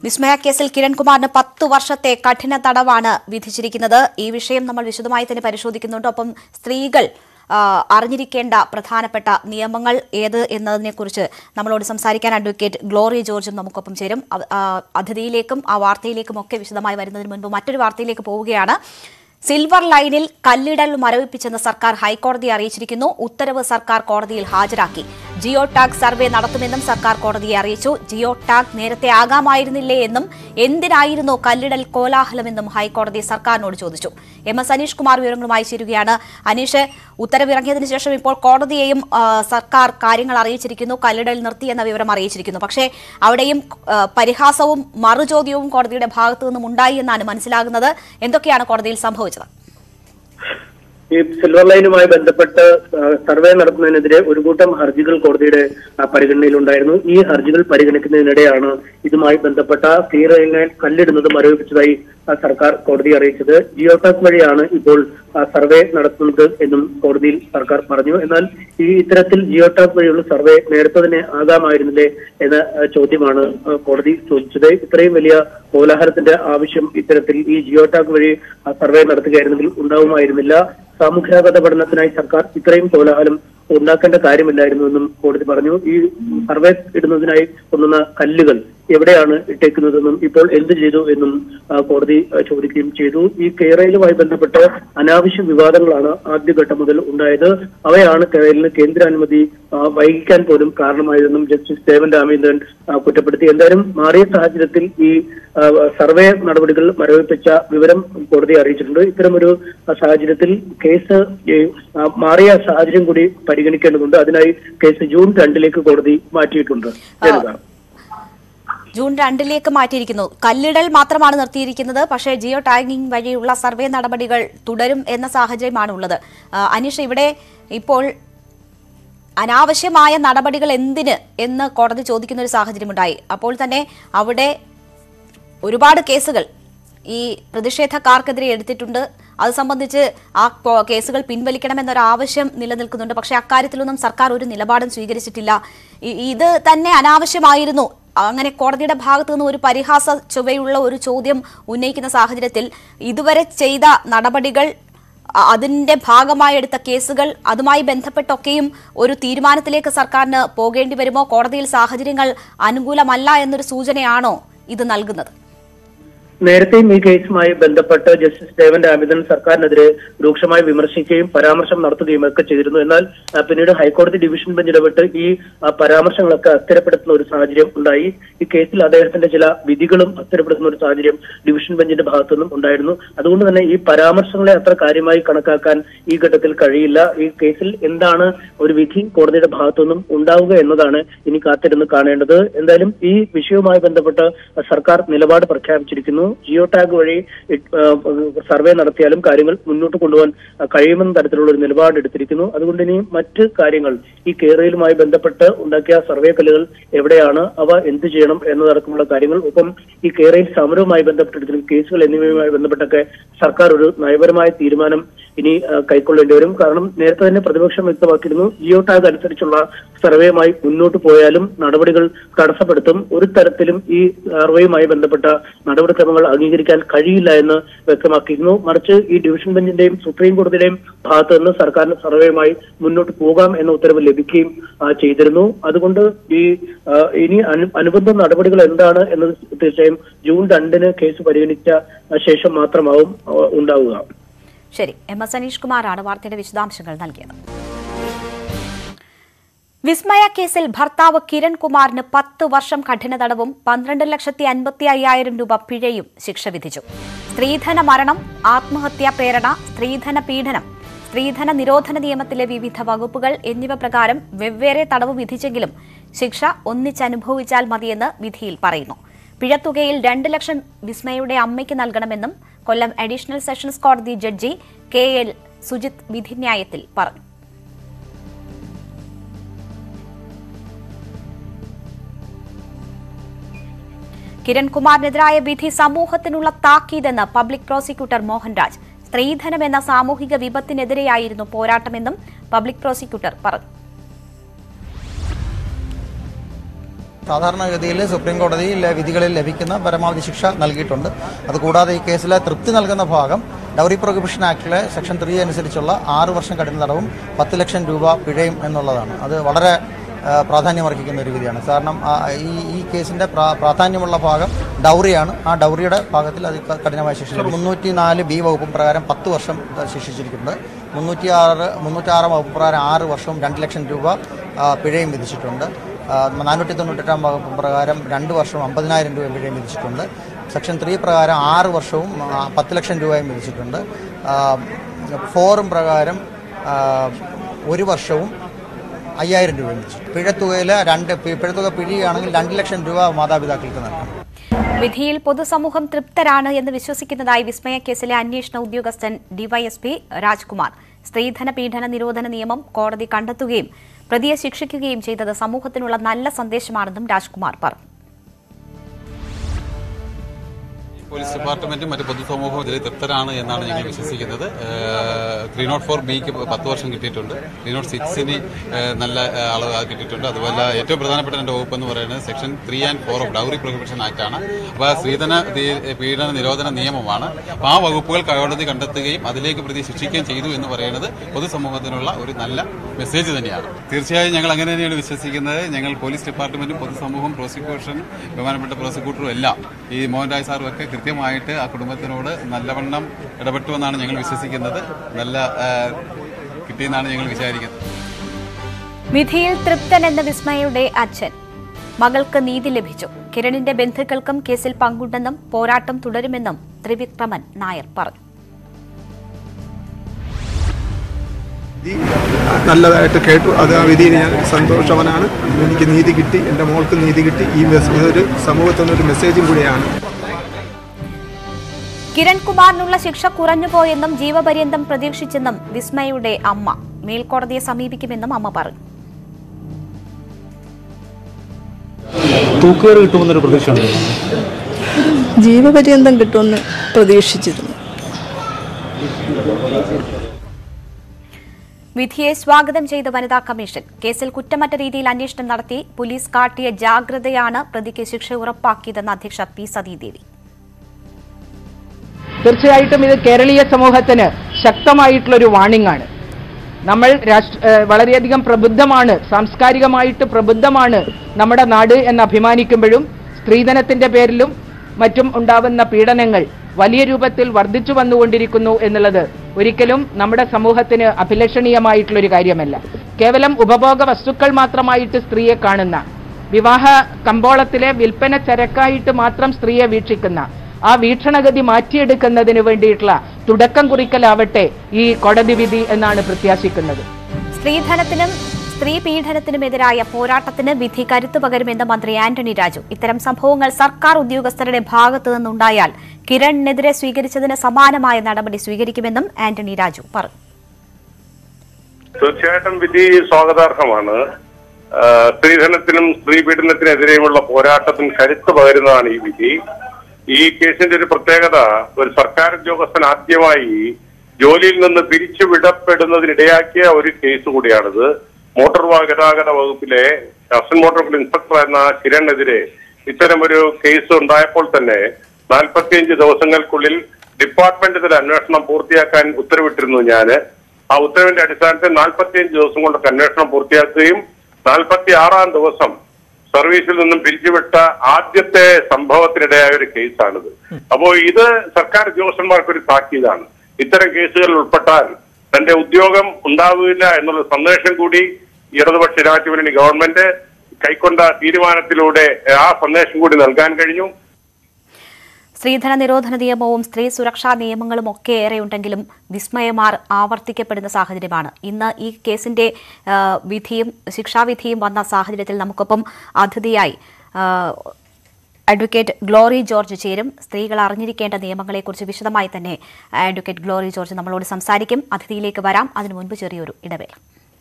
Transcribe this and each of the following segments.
വിസ്മയ കേസിൽ കിരൺകുമാറിന് പത്തു വർഷത്തെ കഠിന തടവാണ് വിധിച്ചിരിക്കുന്നത് ഈ വിഷയം നമ്മൾ വിശദമായി തന്നെ പരിശോധിക്കുന്നുണ്ട് ഒപ്പം സ്ത്രീകൾ ആ, അറിഞ്ഞിരിക്കേണ്ട പ്രധാനപ്പെട്ട നിയമങ്ങൾ ഏത് എന്നതിനെക്കുറിച്ച് നമ്മളോട് സംസാരിക്കാൻ അഡ്വക്കേറ്റ് ഗ്ലോറി ജോർജും നമുക്കൊപ്പം ചേരും അവ- ആ, അതിഥിയിലേക്കും ആ വാർത്തയിലേക്കും ഒക്കെ വിശദമായി വരുന്നതിന് മുൻപ് മറ്റൊരു വാർത്തയിലേക്ക് പോവുകയാണ് സിൽവർ ലൈനിൽ കല്ലിടൽ മരവിപ്പിച്ചെന്ന് സർക്കാർ ഹൈക്കോടതിയെ അറിയിച്ചിരിക്കുന്നു ഉത്തരവ് സർക്കാർ കോടതിയിൽ ഹാജരാക്കി ജിയോ ടാഗ് സർവേ നടത്തുമെന്നും സർക്കാർ കോടതിയെ അറിയിച്ചു ജിയോ ടാഗ് നേരത്തെ ആകാമായിരുന്നില്ലേ എന്നും എന്തിനായിരുന്നു കല്ലിടൽ കോലാഹലമെന്നും ഹൈക്കോടതി സർക്കാരിനോട് ചോദിച്ചു എം എസ് അനീഷ് കുമാർ വിവരങ്ങളുമായി ചേരുകയാണ് അനീഷ് ഉത്തരവിറങ്ങിയതിനു ശേഷം ഇപ്പോൾ കോടതിയെയും ആ, സർക്കാർ കാര്യങ്ങൾ അറിയിച്ചിരിക്കുന്നു കല്ലിടൽ നിർത്തി എന്ന വിവരം അറിയിച്ചിരിക്കുന്നു പക്ഷേ അവിടെയും ആ, പരിഹാസവും മറുചോദ്യവും കോടതിയുടെ ഭാഗത്തു നിന്നും ഉണ്ടായി എന്നാണ് മനസ്സിലാകുന്നത് എന്തൊക്കെയാണ് കോടതിയിൽ സംഭവിച്ചത് ഈ സിൽവർ ലൈനുമായി ബന്ധപ്പെട്ട് ആ, സർവേ നടത്തുന്നതിനെതിരെ ഒരു കൂട്ടം ഹർജികൾ കോടതിയുടെ ആ, പരിഗണനയിലുണ്ടായിരുന്നു ഈ ഹർജികൾ പരിഗണിക്കുന്നതിനിടെയാണ് ഇതുമായി ബന്ധപ്പെട്ട ക്ലിയർ ലൈൻ കല്ലിടുന്നത് മരവിപ്പിച്ചതായി ആ, സർക്കാർ കോടതിയെ അറിയിച്ചത് ജിയോടാക് വഴിയാണ് ഇപ്പോൾ ആ, സർവേ നടത്തുന്നത് എന്നും കോടതിയിൽ സർക്കാർ പറഞ്ഞു എന്നാൽ ഈ ഇത്തരത്തിൽ ജിയോടാക് വഴിയുള്ള സർവേ നേരത്തെ തന്നെ ആകാമായിരുന്നില്ലേ എന്ന ആ, ചോദ്യമാണ് ആ, കോടതി ചോദിച്ചത് ഇത്രയും വലിയ കോലാഹലത്തിന്റെ ആവശ്യം ഇത്തരത്തിൽ ഈ ജിയോടാക് വഴി ആ, സർവേ നടത്തുകയായിരുന്നെങ്കിൽ ഉണ്ടാവുമായിരുന്നില്ല സാമൂഹ്യാഘാത പഠനത്തിനായി സർക്കാർ ഇത്രയും കോലാഹലം ഉണ്ടാക്കേണ്ട കാര്യമില്ലായിരുന്നുവെന്നും കോടതി പറഞ്ഞു ഈ സർവേ ഇടുന്നതിനായി കൊണ്ടുവന്ന കല്ലുകൾ എവിടെയാണ് ഇട്ടേക്കുന്നതെന്നും ഇപ്പോൾ എന്ത് ചെയ്തു എന്നും ആ, കോടതി ആ, ചോദിക്കുകയും ചെയ്തു ഈ കേരളയിലുമായി ബന്ധപ്പെട്ട് അനാവശ്യ വിവാദങ്ങളാണ് ആദ്യഘട്ടം മുതൽ ഉണ്ടായത് അവയാണ് കേരളിന് കേന്ദ്ര അനുമതി ആ, വൈകിക്കാൻ പോലും കാരണമായതെന്നും ജസ്റ്റിസ് ദേവൻ രാമേന്ദ്രൻ ആ, കുറ്റപ്പെടുത്തി എന്തായാലും മാറിയ സാഹചര്യത്തിൽ ഈ ആ, സർവേ നടപടികൾ മരവിപ്പിച്ച വിവരം കോടതിയെ അറിയിച്ചിട്ടുണ്ട് ഇത്തരമൊരു ആ, സാഹചര്യത്തിൽ കേസ് ഈ, ആ, മാറിയ സാഹചര്യം കൂടി പരിഗണിക്കേണ്ടതുണ്ട് അതിനായി കേസ് ജൂൺ രണ്ടിലേക്ക് കോടതി മാറ്റിയിട്ടുണ്ട് ജനത ജൂൺ രണ്ടിലേക്ക് മാറ്റിയിരിക്കുന്നു കല്ലിടൽ മാത്രമാണ് നിർത്തിയിരിക്കുന്നത് പക്ഷേ ജിയോ ടാഗിംഗ് വഴിയുള്ള സർവേ നടപടികൾ തുടരും എന്ന സാഹചര്യമാണ് ഉള്ളത് ആ, അനീഷ് ഇവിടെ ഇപ്പോൾ അനാവശ്യമായ നടപടികൾ എന്തിന് എന്ന് കോടതി ചോദിക്കുന്ന ഒരു സാഹചര്യമുണ്ടായി അപ്പോൾ തന്നെ അവിടെ ഒരുപാട് കേസുകൾ ഈ പ്രതിഷേധക്കാർക്കെതിരെ എടുത്തിട്ടുണ്ട് അത് സംബന്ധിച്ച് ആ കോ- കേസുകൾ പിൻവലിക്കണമെന്നൊരു ആവശ്യം നിലനിൽക്കുന്നുണ്ട് പക്ഷേ അക്കാര്യത്തിലൊന്നും സർക്കാർ ഒരു നിലപാടും സ്വീകരിച്ചിട്ടില്ല ഇ- ഇത് തന്നെ അനാവശ്യമായിരുന്നു അങ്ങനെ കോടതിയുടെ ഭാഗത്തു നിന്ന് ഒരു പരിഹാസ ചുവയുള്ള ഒരു ചോദ്യം ഉന്നയിക്കുന്ന സാഹചര്യത്തിൽ ഇതുവരെ ചെയ്ത നടപടികൾ അ- അതിന്റെ ഭാഗമായി എടുത്ത കേസുകൾ അതുമായി ബന്ധപ്പെട്ടൊക്കെയും ഒരു തീരുമാനത്തിലേക്ക് സർക്കാരിന് പോകേണ്ടി വരുമോ കോടതിയിൽ സാഹചര്യങ്ങൾ അനുകൂലമല്ല എന്നൊരു സൂചനയാണോ ഇത് നൽകുന്നത് നേരത്തെയും ഈ കേസുമായി ബന്ധപ്പെട്ട് ജസ്റ്റിസ് ദേവൻ രാമചന്ദ്രൻ സർക്കാരിനെതിരെ രൂക്ഷമായി വിമർശിക്കുകയും പരാമർശം നടത്തുകയും ഒക്കെ ചെയ്തിരുന്നു എന്നാൽ ആ, പിന്നീട് ഹൈക്കോടതി ഡിവിഷൻ ബെഞ്ച് ഇടപെട്ട് ഈ ആ, പരാമർശങ്ങളൊക്കെ അസ്ഥിരപ്പെടുത്തുന്ന ഒരു സാഹചര്യം ഉണ്ടായി ഈ കേസിൽ അദ്ദേഹത്തിന്റെ ചില വിധികളും അസ്ഥിരപ്പെടുത്തുന്ന ഒരു സാഹചര്യം ഡിവിഷൻ ബെഞ്ചിന്റെ ഭാഗത്തു നിന്നും ഉണ്ടായിരുന്നു അതുകൊണ്ട് തന്നെ ഈ പരാമർശങ്ങളെ അത്ര കാര്യമായി കണക്കാക്കാൻ ഈ ഘട്ടത്തിൽ കഴിയില്ല ഈ കേസിൽ എന്താണ് ഒരു വിധി കോടതിയുടെ ഭാഗത്തു നിന്നും ഉണ്ടാവുക എന്നതാണ് ഇനി കാത്തിരുന്ന് കാണേണ്ടത് എന്തായാലും ഈ വിഷയവുമായി ബന്ധപ്പെട്ട് സർക്കാർ നിലപാട് പ്രഖ്യാപിച്ചിരിക്കുന്നു ജിയോ ടാഗ് വഴി ഇ- ആ, സർവേ നടത്തിയാലും കാര്യങ്ങൾ മുന്നോട്ട് കൊണ്ടുപോകാൻ ആ, കഴിയുമെന്ന തരത്തിലുള്ള ഒരു നിലപാട് എടുത്തിരിക്കുന്നു അതുകൊണ്ട് ഇനി മറ്റ് കാര്യങ്ങൾ ഈ കേരളയിലുമായി ബന്ധപ്പെട്ട് ഉണ്ടാക്കിയ സർവേ കല്ലുകൾ എവിടെയാണ് അവ എന്ത് ചെയ്യണം എന്നതടക്കമുള്ള കാര്യങ്ങൾ ഒപ്പം ഈ കേരളയിൽ സമരവുമായി ബന്ധപ്പെട്ടെടുത്തിരിക്കുന്ന കേസുകൾ എന്നിവയുമായി ബന്ധപ്പെട്ടൊക്കെ സർക്കാർ ഒരു നയപരമായ തീരുമാനം ഇനി ആ, കൈക്കൊള്ളേണ്ടി വരും കാരണം നേരത്തെ തന്നെ പ്രതിപക്ഷം വ്യക്തമാക്കിയിരുന്നു ജിയോ ടാഗ് അനുസരിച്ചുള്ള സർവേയുമായി മുന്നോട്ട് പോയാലും നടപടികൾ തടസ്സപ്പെടുത്തും ഒരു തരത്തിലും ഈ സർവേയുമായി ബന്ധപ്പെട്ട നടപടിക്രമങ്ങൾ അംഗീകരിക്കാൻ കഴിയില്ല എന്ന് വ്യക്തമാക്കിയിരുന്നു മറിച്ച് ഈ ഡിവിഷൻ ബെഞ്ചിന്റെയും സുപ്രീം കോടതിയുടെയും ഭാഗത്ത് നിന്ന് സർക്കാരിന് സർവേയുമായി മുന്നോട്ട് പോകാം എന്ന ഉത്തരവ് ലഭിക്കുകയും ആ, ചെയ്തിരുന്നു അതുകൊണ്ട് ഈ ആ, ഇനി അനു- അനുബന്ധ നടപടികൾ എന്താണ് എന്നത് തീർച്ചയായും ജൂൺ രണ്ടിന് കേസ് പരിഗണിച്ച ആ, ശേഷം മാത്രമാവും ആ, ഉണ്ടാവുക ശരി എം എസ് അനീഷ് കുമാറാണ് വാർത്തയുടെ വിശദാംശങ്ങൾ നൽകിയത് വിസ്മയ കേസിൽ ഭർത്താവ് കിരൺ കുമാറിന് പത്ത് വർഷം കഠിന തടവും പന്ത്രണ്ട് ലക്ഷത്തി അൻപത്തി അയ്യായിരം രൂപ പിഴയും ശിക്ഷ വിധിച്ചു സ്ത്രീധന മരണം ആത്മഹത്യാ പ്രേരണ സ്ത്രീധന പീഡനം സ്ത്രീധന നിരോധന നിയമത്തിലെ വിവിധ വകുപ്പുകൾ എന്നിവ പ്രകാരം വെവ്വേറെ തടവ് വിധിച്ചെങ്കിലും ശിക്ഷ ഒന്നിച്ചനുഭവിച്ചാൽ മതിയെന്ന് വിധിയിൽ പറയുന്നു പിഴത്തുകയിൽ രണ്ട് ലക്ഷം വിസ്മയുടെ അമ്മയ്ക്ക് നൽകണമെന്നും കൊല്ലം അഡീഷണൽ സെഷൻസ് കോടതി ജഡ്ജി കെ എൽ സുജിത് വിധിന്യായത്തിൽ പറഞ്ഞു കിരൺകുമാറിനെതിരായ വിധി സമൂഹത്തിനുള്ള താക്കീതെന്ന് പബ്ലിക് പ്രോസിക്യൂട്ടർ മോഹൻരാജ് സ്ത്രീധനം എന്ന സാമൂഹിക വിപത്തിനെതിരെയായിരുന്നു പോരാട്ടമെന്നും പബ്ലിക് പ്രോസിക്യൂട്ടർ പറഞ്ഞു സാധാരണഗതിയിൽ സുപ്രീം കോടതിയിൽ വിധികളിൽ ലഭിക്കുന്ന പരമാവധി ശിക്ഷ നൽകിയിട്ടുണ്ട് അതുകൂടാതെ ഈ കേസിലെ തൃപ്തി നൽകുന്ന ഭാഗം ഡൗറി പ്രൊഹിബിഷൻ ആക്ടിലെ സെക്ഷൻ ത്രീ അനുസരിച്ചുള്ള ആറ് വർഷം കഠിന തടവും പത്ത് ലക്ഷം രൂപ പിഴയും എന്നുള്ളതാണ് അത് വളരെ ആ, പ്രാധാന്യമർഹിക്കുന്ന ഒരു വിധിയാണ് കാരണം ആ, ഈ ഈ കേസിൻ്റെ പ്രാ- പ്രാധാന്യമുള്ള ഭാഗം ഡൗറിയാണ് ആ ഡൗറിയുടെ ഭാഗത്തിൽ അത് ക- കഠിനമായ ശിക്ഷ മുന്നൂറ്റി നാല് ബി വകുപ്പും പ്രകാരം പത്ത് വർഷം ശിക്ഷിച്ചിരിക്കുന്നത് മുന്നൂറ്റി ആറ് മുന്നൂറ്റാറ് വകുപ്പ് പ്രകാരം ആറ് വർഷവും രണ്ട് ലക്ഷം രൂപ ആ, പിഴയും വിധിച്ചിട്ടുണ്ട് നാനൂറ്റി തൊണ്ണൂറ്റെട്ടാം വകുപ്പ് പ്രകാരം രണ്ട് വർഷവും അമ്പതിനായിരം രൂപ പിഴയും വിധിച്ചിട്ടുണ്ട് സെക്ഷൻ ത്രീ പ്രകാരം ആറ് വർഷവും ആ, പത്ത് ലക്ഷം രൂപയും വിധിച്ചിട്ടുണ്ട് ആ, ഫോറും പ്രകാരം ആ, ഒരു വർഷവും അയ്യായിരം രൂപ വിധിച്ചു പിഴത്തുകയിൽ രണ്ട് പി- പിഴത്തുക പിഴയുകയാണെങ്കിൽ രണ്ട് ലക്ഷം രൂപ മാതാപിതാക്കൾക്ക് നൽകണം വിധിയിൽ പൊതുസമൂഹം തൃപ്തരാണ് എന്ന് വിശ്വസിക്കുന്നതായി വിസ്മയ കേസിലെ അന്വേഷണ ഉദ്യോഗസ്ഥൻ ഡിവൈഎസ്പി രാജ്കുമാർ സ്ത്രീധന പീഡന നിരോധന നിയമം കോടതി കണ്ടെത്തുകയും പ്രതിയെ ശിക്ഷിക്കുകയും ചെയ്തത് സമൂഹത്തിനുള്ള നല്ല സന്ദേശമാണെന്നും രാജ്കുമാർ പറഞ്ഞു പോലീസ് ഡിപ്പാർട്ട്മെന്റും മറ്റ് പൊതുസമൂഹവും ഇതിൽ തൃപ്തരാണ് എന്നാണ് ഞങ്ങൾ വിശ്വസിക്കുന്നത് ത്രീ നോട്ട് ഫോർ ബിക്ക് പത്ത് വർഷം കിട്ടിയിട്ടുണ്ട് ത്രീ നോട്ട് സിക്സിന് നല്ല ഏഹ്, അളവ് കിട്ടിയിട്ടുണ്ട് അതുപോലെ ഏറ്റവും പ്രധാനപ്പെട്ട രണ്ട് വകുപ്പ് എന്ന് പറയുന്നത് section three and four of dowry prohibition act ആണ് അപ്പോൾ സ്ത്രീധന ദി- പീഡന നിരോധന നിയമമാണ് അപ്പോൾ ആ വകുപ്പുകൾ കോടതി കണ്ടെത്തുകയും അതിലേക്ക് പ്രതി ശിക്ഷിക്കുകയും ചെയ്തു എന്ന് പറയുന്നത് പൊതുസമൂഹത്തിനുള്ള ഒരു നല്ല മെസ്സേജ് തന്നെയാണ് തീർച്ചയായും ഞങ്ങൾ അങ്ങനെ തന്നെയാണ് വിശ്വസിക്കുന്നത് ഞങ്ങൾ പോലീസ് ഡിപ്പാർട്ട്മെന്റും പൊതുസമൂഹവും പ്രോസിക്യൂഷൻ ബഹുമാനപ്പെട്ട പ്രോസിക്യൂട്ടറും എല്ലാം ഈ മോഹൻരാജ് സാറും ഒക്കെ കൃത്യമായിട്ട് ആ കുടുംബത്തിനോട് നല്ലവണ്ണം ഇടപെട്ടു എന്നാണ് ഞങ്ങൾ വിശ്വസിക്കുന്നത് നല്ല ആ, കിട്ടിയെന്നാണ് ഞങ്ങൾ വിചാരിക്കുന്നത് വിധിയിൽ തൃപ്തൻ എന്ന വിസ്മയുടെ അച്ഛൻ മകൾക്ക് നീതി ലഭിച്ചു കിരണിന്റെ ബന്ധുക്കൾക്കും കേസിൽ പങ്കുണ്ടെന്നും പോരാട്ടം തുടരുമെന്നും ത്രിവിക്രമൻ നായർ പറഞ്ഞു വിധി നല്ലതായിട്ട് കേട്ടു അത് ആ വിധിയിൽ ഞാൻ സന്തോഷവനാണ് എനിക്ക് നീതി കിട്ടി എൻ്റെ മോൾക്ക് നീതി കിട്ടി ഈ മെസ് ഇതൊരു സമൂഹത്തിനൊരു മെസ്സേജും കൂടിയാണ് കിരൺ കുമാറിനുള്ള ശിക്ഷ കുറഞ്ഞുപോയെന്നും ജീവപര്യന്തം പ്രതീക്ഷിച്ചെന്നും വിസ്മയുടെ അമ്മ മേൽക്കോടതിയെ സമീപിക്കുമെന്നും അമ്മ പറഞ്ഞു തൂക്കുകയറ് കിട്ടുമെന്നൊരു പ്രതീക്ഷയുണ്ട് ജീവപര്യന്തം കിട്ടുമെന്ന് പ്രതീക്ഷിച്ചിരുന്നു വിധിയെ സ്വാഗതം ചെയ്ത വനിതാ കമ്മീഷൻ കേസിൽ കുറ്റമറ്റ രീതിയിൽ അന്വേഷണം നടത്തി പോലീസ് കാട്ടിയ ജാഗ്രതയാണ് പ്രതിക്ക് ശിക്ഷ ഉറപ്പാക്കിയതെന്ന് അധ്യക്ഷ പി സതീദേവി തീർച്ചയായിട്ടും ഇത് കേരളീയ സമൂഹത്തിന് ശക്തമായിട്ടുള്ള ഒരു വാണിംഗ് ആണ് നമ്മൾ രാഷ്ട്ര ഏഹ് വളരെയധികം പ്രബുദ്ധമാണ് സാംസ്കാരികമായിട്ട് പ്രബുദ്ധമാണ് നമ്മുടെ നാട് എന്ന് അഭിമാനിക്കുമ്പോഴും സ്ത്രീധനത്തിന്റെ പേരിലും മറ്റും ഉണ്ടാവുന്ന പീഡനങ്ങൾ വലിയ രൂപത്തിൽ വർദ്ധിച്ചു വന്നുകൊണ്ടിരിക്കുന്നു എന്നുള്ളത് ഒരിക്കലും നമ്മുടെ സമൂഹത്തിന് അഭിലഷണീയമായിട്ടുള്ള ഒരു കാര്യമല്ല കേവലം ഉപഭോഗ വസ്തുക്കൾ മാത്രമായിട്ട് സ്ത്രീയെ കാണുന്ന വിവാഹ കമ്പോളത്തിലെ വിൽപ്പന ചരക്കായിട്ട് മാത്രം സ്ത്രീയെ വീക്ഷിക്കുന്ന ആ വീക്ഷണഗതി മാറ്റിയെടുക്കുന്നതിന് വേണ്ടിയിട്ടുള്ള തുടക്കം കുറിക്കലാവട്ടെ ഈ കോടതി വിധി എന്നാണ് പ്രത്യാശിക്കുന്നത് സ്ത്രീധനത്തിനും സ്ത്രീ പീഡനത്തിനുമെതിരായ പോരാട്ടത്തിന് വിധി കരുത്തു പകരുമെന്ന് മന്ത്രി ആന്റണി രാജു ഇത്തരം സംഭവങ്ങൾ സർക്കാർ ഉദ്യോഗസ്ഥരുടെ ഭാഗത്തു നിന്നുണ്ടായാൽ കിരണിനെതിരെ സ്വീകരിച്ചതിന് സമാനമായ നടപടി സ്വീകരിക്കുമെന്നും ആന്റണി രാജു പറഞ്ഞു തീർച്ചയായിട്ടും വിധി സ്വാഗതാർഹമാണ് ആ, സ്ത്രീധനത്തിനും സ്ത്രീ പീഡനത്തിനെതിരെയുമുള്ള പോരാട്ടത്തിന് കരുത്ത് പകരുന്നതാണ് ഈ വിധി ഈ കേസിന്റെ ഒരു പ്രത്യേകത ഒരു സർക്കാർ ഉദ്യോഗസ്ഥൻ ആദ്യമായി ജോലിയിൽ നിന്ന് പിരിച്ചുവിടപ്പെടുന്നതിനിടയാക്കിയ ഒരു കേസ് കൂടിയാണിത് മോട്ടോർ വാഹന ഗതാഗത വകുപ്പിലെ അസിസ്റ്റന്റ് മോട്ടോർ വെഹിക്കിൾ ഇൻസ്പെക്ടർ എന്ന കിരണിനെതിരെ ഇത്തരമൊരു കേസ് ഉണ്ടായപ്പോൾ തന്നെ നാൽപ്പത്തിയഞ്ച് ദിവസങ്ങൾക്കുള്ളിൽ ഡിപ്പാർട്ട്മെന്റ് തല അന്വേഷണം പൂർത്തിയാക്കാൻ ഉത്തരവിട്ടിരുന്നു ഞാന് ആ ഉത്തരവിന്റെ അടിസ്ഥാനത്തിൽ നാൽപ്പത്തിയഞ്ച് ദിവസം കൊണ്ട് അന്വേഷണം പൂർത്തിയാക്കുകയും നാൽപ്പത്തി ആറാം ദിവസം സർവീസിൽ നിന്നും പിരിച്ചുവിട്ട ആദ്യത്തെ സംഭവത്തിനിടയായ ഒരു കേസാണിത് അപ്പോ ഇത് സർക്കാർ ഉദ്യോഗസ്ഥന്മാർക്ക് ഒരു താക്കീതാണ് ഇത്തരം കേസുകളിൽ ഉൾപ്പെട്ടാൽ തന്റെ ഉദ്യോഗം ഉണ്ടാവുകയില്ല എന്നുള്ള സന്ദേശം കൂടി ഇടതുപക്ഷ ജനാധിപത്യ ഗവൺമെന്റ് കൈക്കൊണ്ട തീരുമാനത്തിലൂടെ ആ സന്ദേശം കൂടി നൽകാൻ കഴിഞ്ഞു സ്ത്രീധന നിരോധന നിയമവും സ്ത്രീ സുരക്ഷാ നിയമങ്ങളും ഒക്കെ ഏറെയുണ്ടെങ്കിലും വിസ്മയമാർ ആവർത്തിക്കപ്പെടുന്ന സാഹചര്യമാണ് ഇന്ന് ഈ കേസിന്റെ ആ, വിധിയും ശിക്ഷാവിധിയും വന്ന സാഹചര്യത്തിൽ നമുക്കൊപ്പം അതിഥിയായി ആ, അഡ്വക്കേറ്റ് ഗ്ലോറി ജോർജ് ചേരും സ്ത്രീകൾ അറിഞ്ഞിരിക്കേണ്ട നിയമങ്ങളെക്കുറിച്ച് വിശദമായി തന്നെ അഡ്വക്കേറ്റ് ഗ്ലോറി ജോർജ് നമ്മളോട് സംസാരിക്കും അതിഥിയിലേക്ക് വരാം അതിനു മുൻപ് ചെറിയൊരു ഇടവേള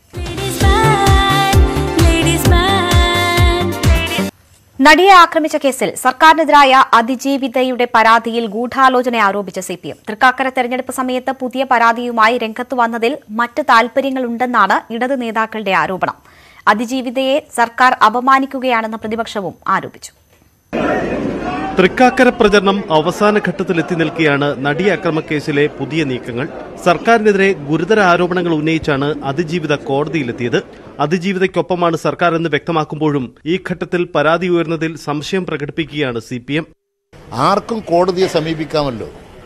നടിയെ ആക്രമിച്ച കേസിൽ സർക്കാരിനെതിരായ അതിജീവിതയുടെ പരാതിയിൽ ഗൂഢാലോചന ആരോപിച്ച സി പി എം തൃക്കാക്കര തെരഞ്ഞെടുപ്പ് സമയത്ത് പുതിയ പരാതിയുമായി രംഗത്ത് വന്നതിൽ മറ്റ് താൽപര്യങ്ങളുണ്ടെന്നാണ് ഇടത് നേതാക്കളുടെ ആരോപണം അതിജീവിതയെ സർക്കാർ അപമാനിക്കുകയാണെന്ന് പ്രതിപക്ഷവും ആരോപിച്ചു തൃക്കാക്കര പ്രചരണം അവസാന ഘട്ടത്തിലെത്തി നിൽക്കെയാണ് നടി അക്രമക്കേസിലെ പുതിയ നീക്കങ്ങൾ സർക്കാരിനെതിരെ ഗുരുതര ആരോപണങ്ങൾ ഉന്നയിച്ചാണ് അതിജീവിത കോടതിയിലെത്തിയത് അതിജീവിതയ്ക്കൊപ്പമാണ് സർക്കാർ എന്ന് വ്യക്തമാക്കുമ്പോഴും ഈ ഘട്ടത്തിൽ പരാതി ഉയർന്നതിൽ സംശയം പ്രകടിപ്പിക്കുകയാണ് സി പി എം ആർക്കും കോടതിയെ സമീപിക്കാമല്ലോ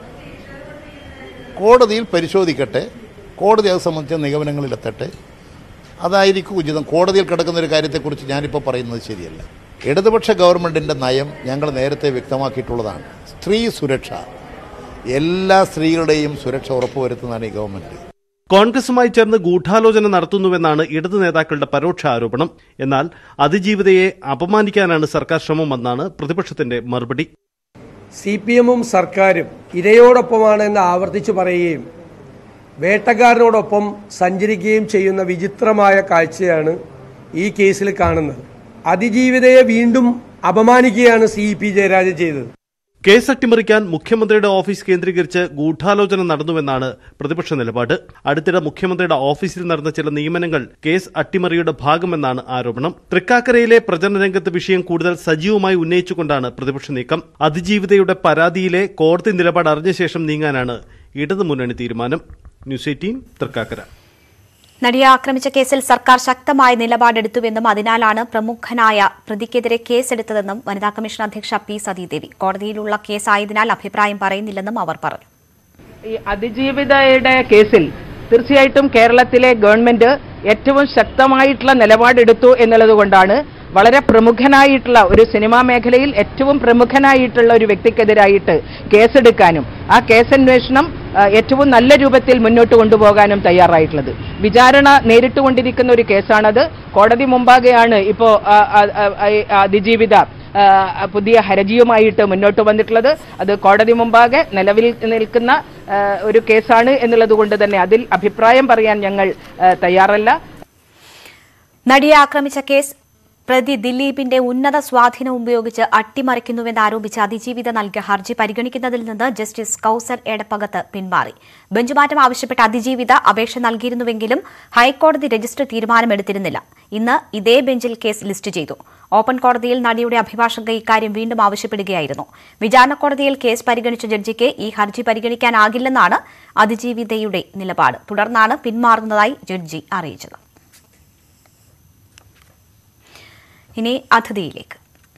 കോടതിയിൽ പരിശോധിക്കട്ടെ കോടതി അത് സംബന്ധിച്ച നിഗമനങ്ങളിലെത്തട്ടെ അതായിരിക്കും ഉചിതം കോടതിയിൽ കിടക്കുന്ന ഒരു കാര്യത്തെക്കുറിച്ച് ഞാനിപ്പോൾ പറയുന്നത് ശരിയല്ല ഇടതുപക്ഷ ഗവൺമെൻറ്റിൻ്റെ നയം ഞങ്ങൾ നേരത്തെ വ്യക്തമാക്കിയിട്ടുള്ളതാണ് സ്ത്രീ സുരക്ഷ എല്ലാ സ്ത്രീകളുടെയും സുരക്ഷ ഉറപ്പുവരുത്തുന്നതാണ് ഈ ഗവൺമെൻറ് കോൺഗ്രസുമായി ചേർന്ന് ഗൂഢാലോചന നടത്തുന്നുവെന്നാണ് ഇടതു നേതാക്കളുടെ പരോക്ഷ ആരോപണം എന്നാൽ അതിജീവിതയെ അപമാനിക്കാനാണ് സർക്കാർ ശ്രമമെന്നാണ് പ്രതിപക്ഷത്തിന്റെ മറുപടി സി പി എമ്മും സർക്കാരും ഇരയോടൊപ്പമാണെന്ന് ആവർത്തിച്ചു പറയുകയും വേട്ടക്കാരനോടൊപ്പം സഞ്ചരിക്കുകയും ചെയ്യുന്ന വിചിത്രമായ കാഴ്ചയാണ് ഈ കേസിൽ കാണുന്നത് അതിജീവിതയെ വീണ്ടും അപമാനിക്കുകയാണ് സി പി ജയരാജൻ ചെയ്തത് കേസ് അട്ടിമറിക്കാൻ മുഖ്യമന്ത്രിയുടെ ഓഫീസ് കേന്ദ്രീകരിച്ച് ഗൂഢാലോചന നടന്നുവെന്നാണ് പ്രതിപക്ഷ നിലപാട് അടുത്തിടെ മുഖ്യമന്ത്രിയുടെ ഓഫീസിൽ നടന്ന ചില നിയമനങ്ങൾ കേസ് അട്ടിമറിയുടെ ഭാഗമെന്നാണ് ആരോപണം തൃക്കാക്കരയിലെ പ്രചരണ രംഗത്ത് വിഷയം കൂടുതൽ സജീവമായി ഉന്നയിച്ചുകൊണ്ടാണ് പ്രതിപക്ഷ നീക്കം അതിജീവിതയുടെ പരാതിയിലെ കോടതി നിലപാട് അറിഞ്ഞ ശേഷം നീങ്ങാനാണ് ഇടതുമുന്നണി തീരുമാനം ന്യൂസ് എയ്റ്റീൻ തൃക്കാക്കര നടിയെ ആക്രമിച്ച കേസിൽ സർക്കാർ ശക്തമായ നിലപാടെടുത്തുവെന്നും അതിനാലാണ് പ്രമുഖനായ പ്രതിക്കെതിരെ കേസെടുത്തതെന്നും വനിതാ കമ്മീഷൻ അധ്യക്ഷ പി സതീദേവി കോടതിയിലുള്ള കേസായതിനാൽ അഭിപ്രായം പറയുന്നില്ലെന്നും അവർ പറഞ്ഞു ഈ അതിജീവിതയുടെ കേസിൽ തീർച്ചയായിട്ടും കേരളത്തിലെ ഗവൺമെന്റ് ഏറ്റവും ശക്തമായിട്ടുള്ള നിലപാടെടുത്തു എന്നുള്ളത് കൊണ്ടാണ് വളരെ പ്രമുഖനായിട്ടുള്ള ഒരു സിനിമാ മേഖലയിൽ ഏറ്റവും പ്രമുഖനായിട്ടുള്ള ഒരു വ്യക്തിക്കെതിരായിട്ട് കേസെടുക്കാനും ആ കേസന്വേഷണം ആ, ഏറ്റവും നല്ല രൂപത്തിൽ മുന്നോട്ട് കൊണ്ടുപോകാനും തയ്യാറായിട്ടുള്ളത് വിചാരണ നേരിട്ടുകൊണ്ടിരിക്കുന്ന ഒരു കേസാണത് കോടതി മുമ്പാകെയാണ് ഇപ്പോൾ അതിജീവിത ആ, പുതിയ ഹർജിയുമായിട്ട് മുന്നോട്ട് വന്നിട്ടുള്ളത് അത് കോടതി മുമ്പാകെ നിലവിൽ നിൽക്കുന്ന ആ, ഒരു കേസാണ് എന്നുള്ളത് കൊണ്ട് തന്നെ അതിൽ അഭിപ്രായം പറയാൻ ഞങ്ങൾ ആ, തയ്യാറല്ല നടിയെ ആക്രമിച്ച കേസ് പ്രതി ദിലീപിന്റെ ഉന്നത സ്വാധീനം ഉപയോഗിച്ച് അട്ടിമറിക്കുന്നുവെന്ന് ആരോപിച്ച് അതിജീവിത നൽകിയ ഹർജി പരിഗണിക്കുന്നതിൽ നിന്ന് ജസ്റ്റിസ് കൌസർ എടപ്പകത്ത് പിന്മാറി ബെഞ്ചുമാറ്റം ആവശ്യപ്പെട്ട അതിജീവിത അപേക്ഷ നൽകിയിരുന്നുവെങ്കിലും ഹൈക്കോടതി രജിസ്റ്റർ തീരുമാനമെടുത്തിരുന്നില്ല ഇന്ന് ഇതേ ബെഞ്ചിൽ കേസ് ലിസ്റ്റ് ചെയ്തു ഓപ്പൺ കോടതിയിൽ നടിയുടെ അഭിഭാഷക ഇക്കാര്യം വീണ്ടും ആവശ്യപ്പെടുകയായിരുന്നു വിചാരണ കോടതിയിൽ കേസ് പരിഗണിച്ച ജഡ്ജിക്ക് ഈ ഹർജി പരിഗണിക്കാനാകില്ലെന്നാണ് അതിജീവിതയുടെ നിലപാട് തുടർന്നാണ് പിന്മാറുന്നതായി ജഡ്ജി അറിയിച്ചത് ഇനി അതിഥിയിലേക്ക്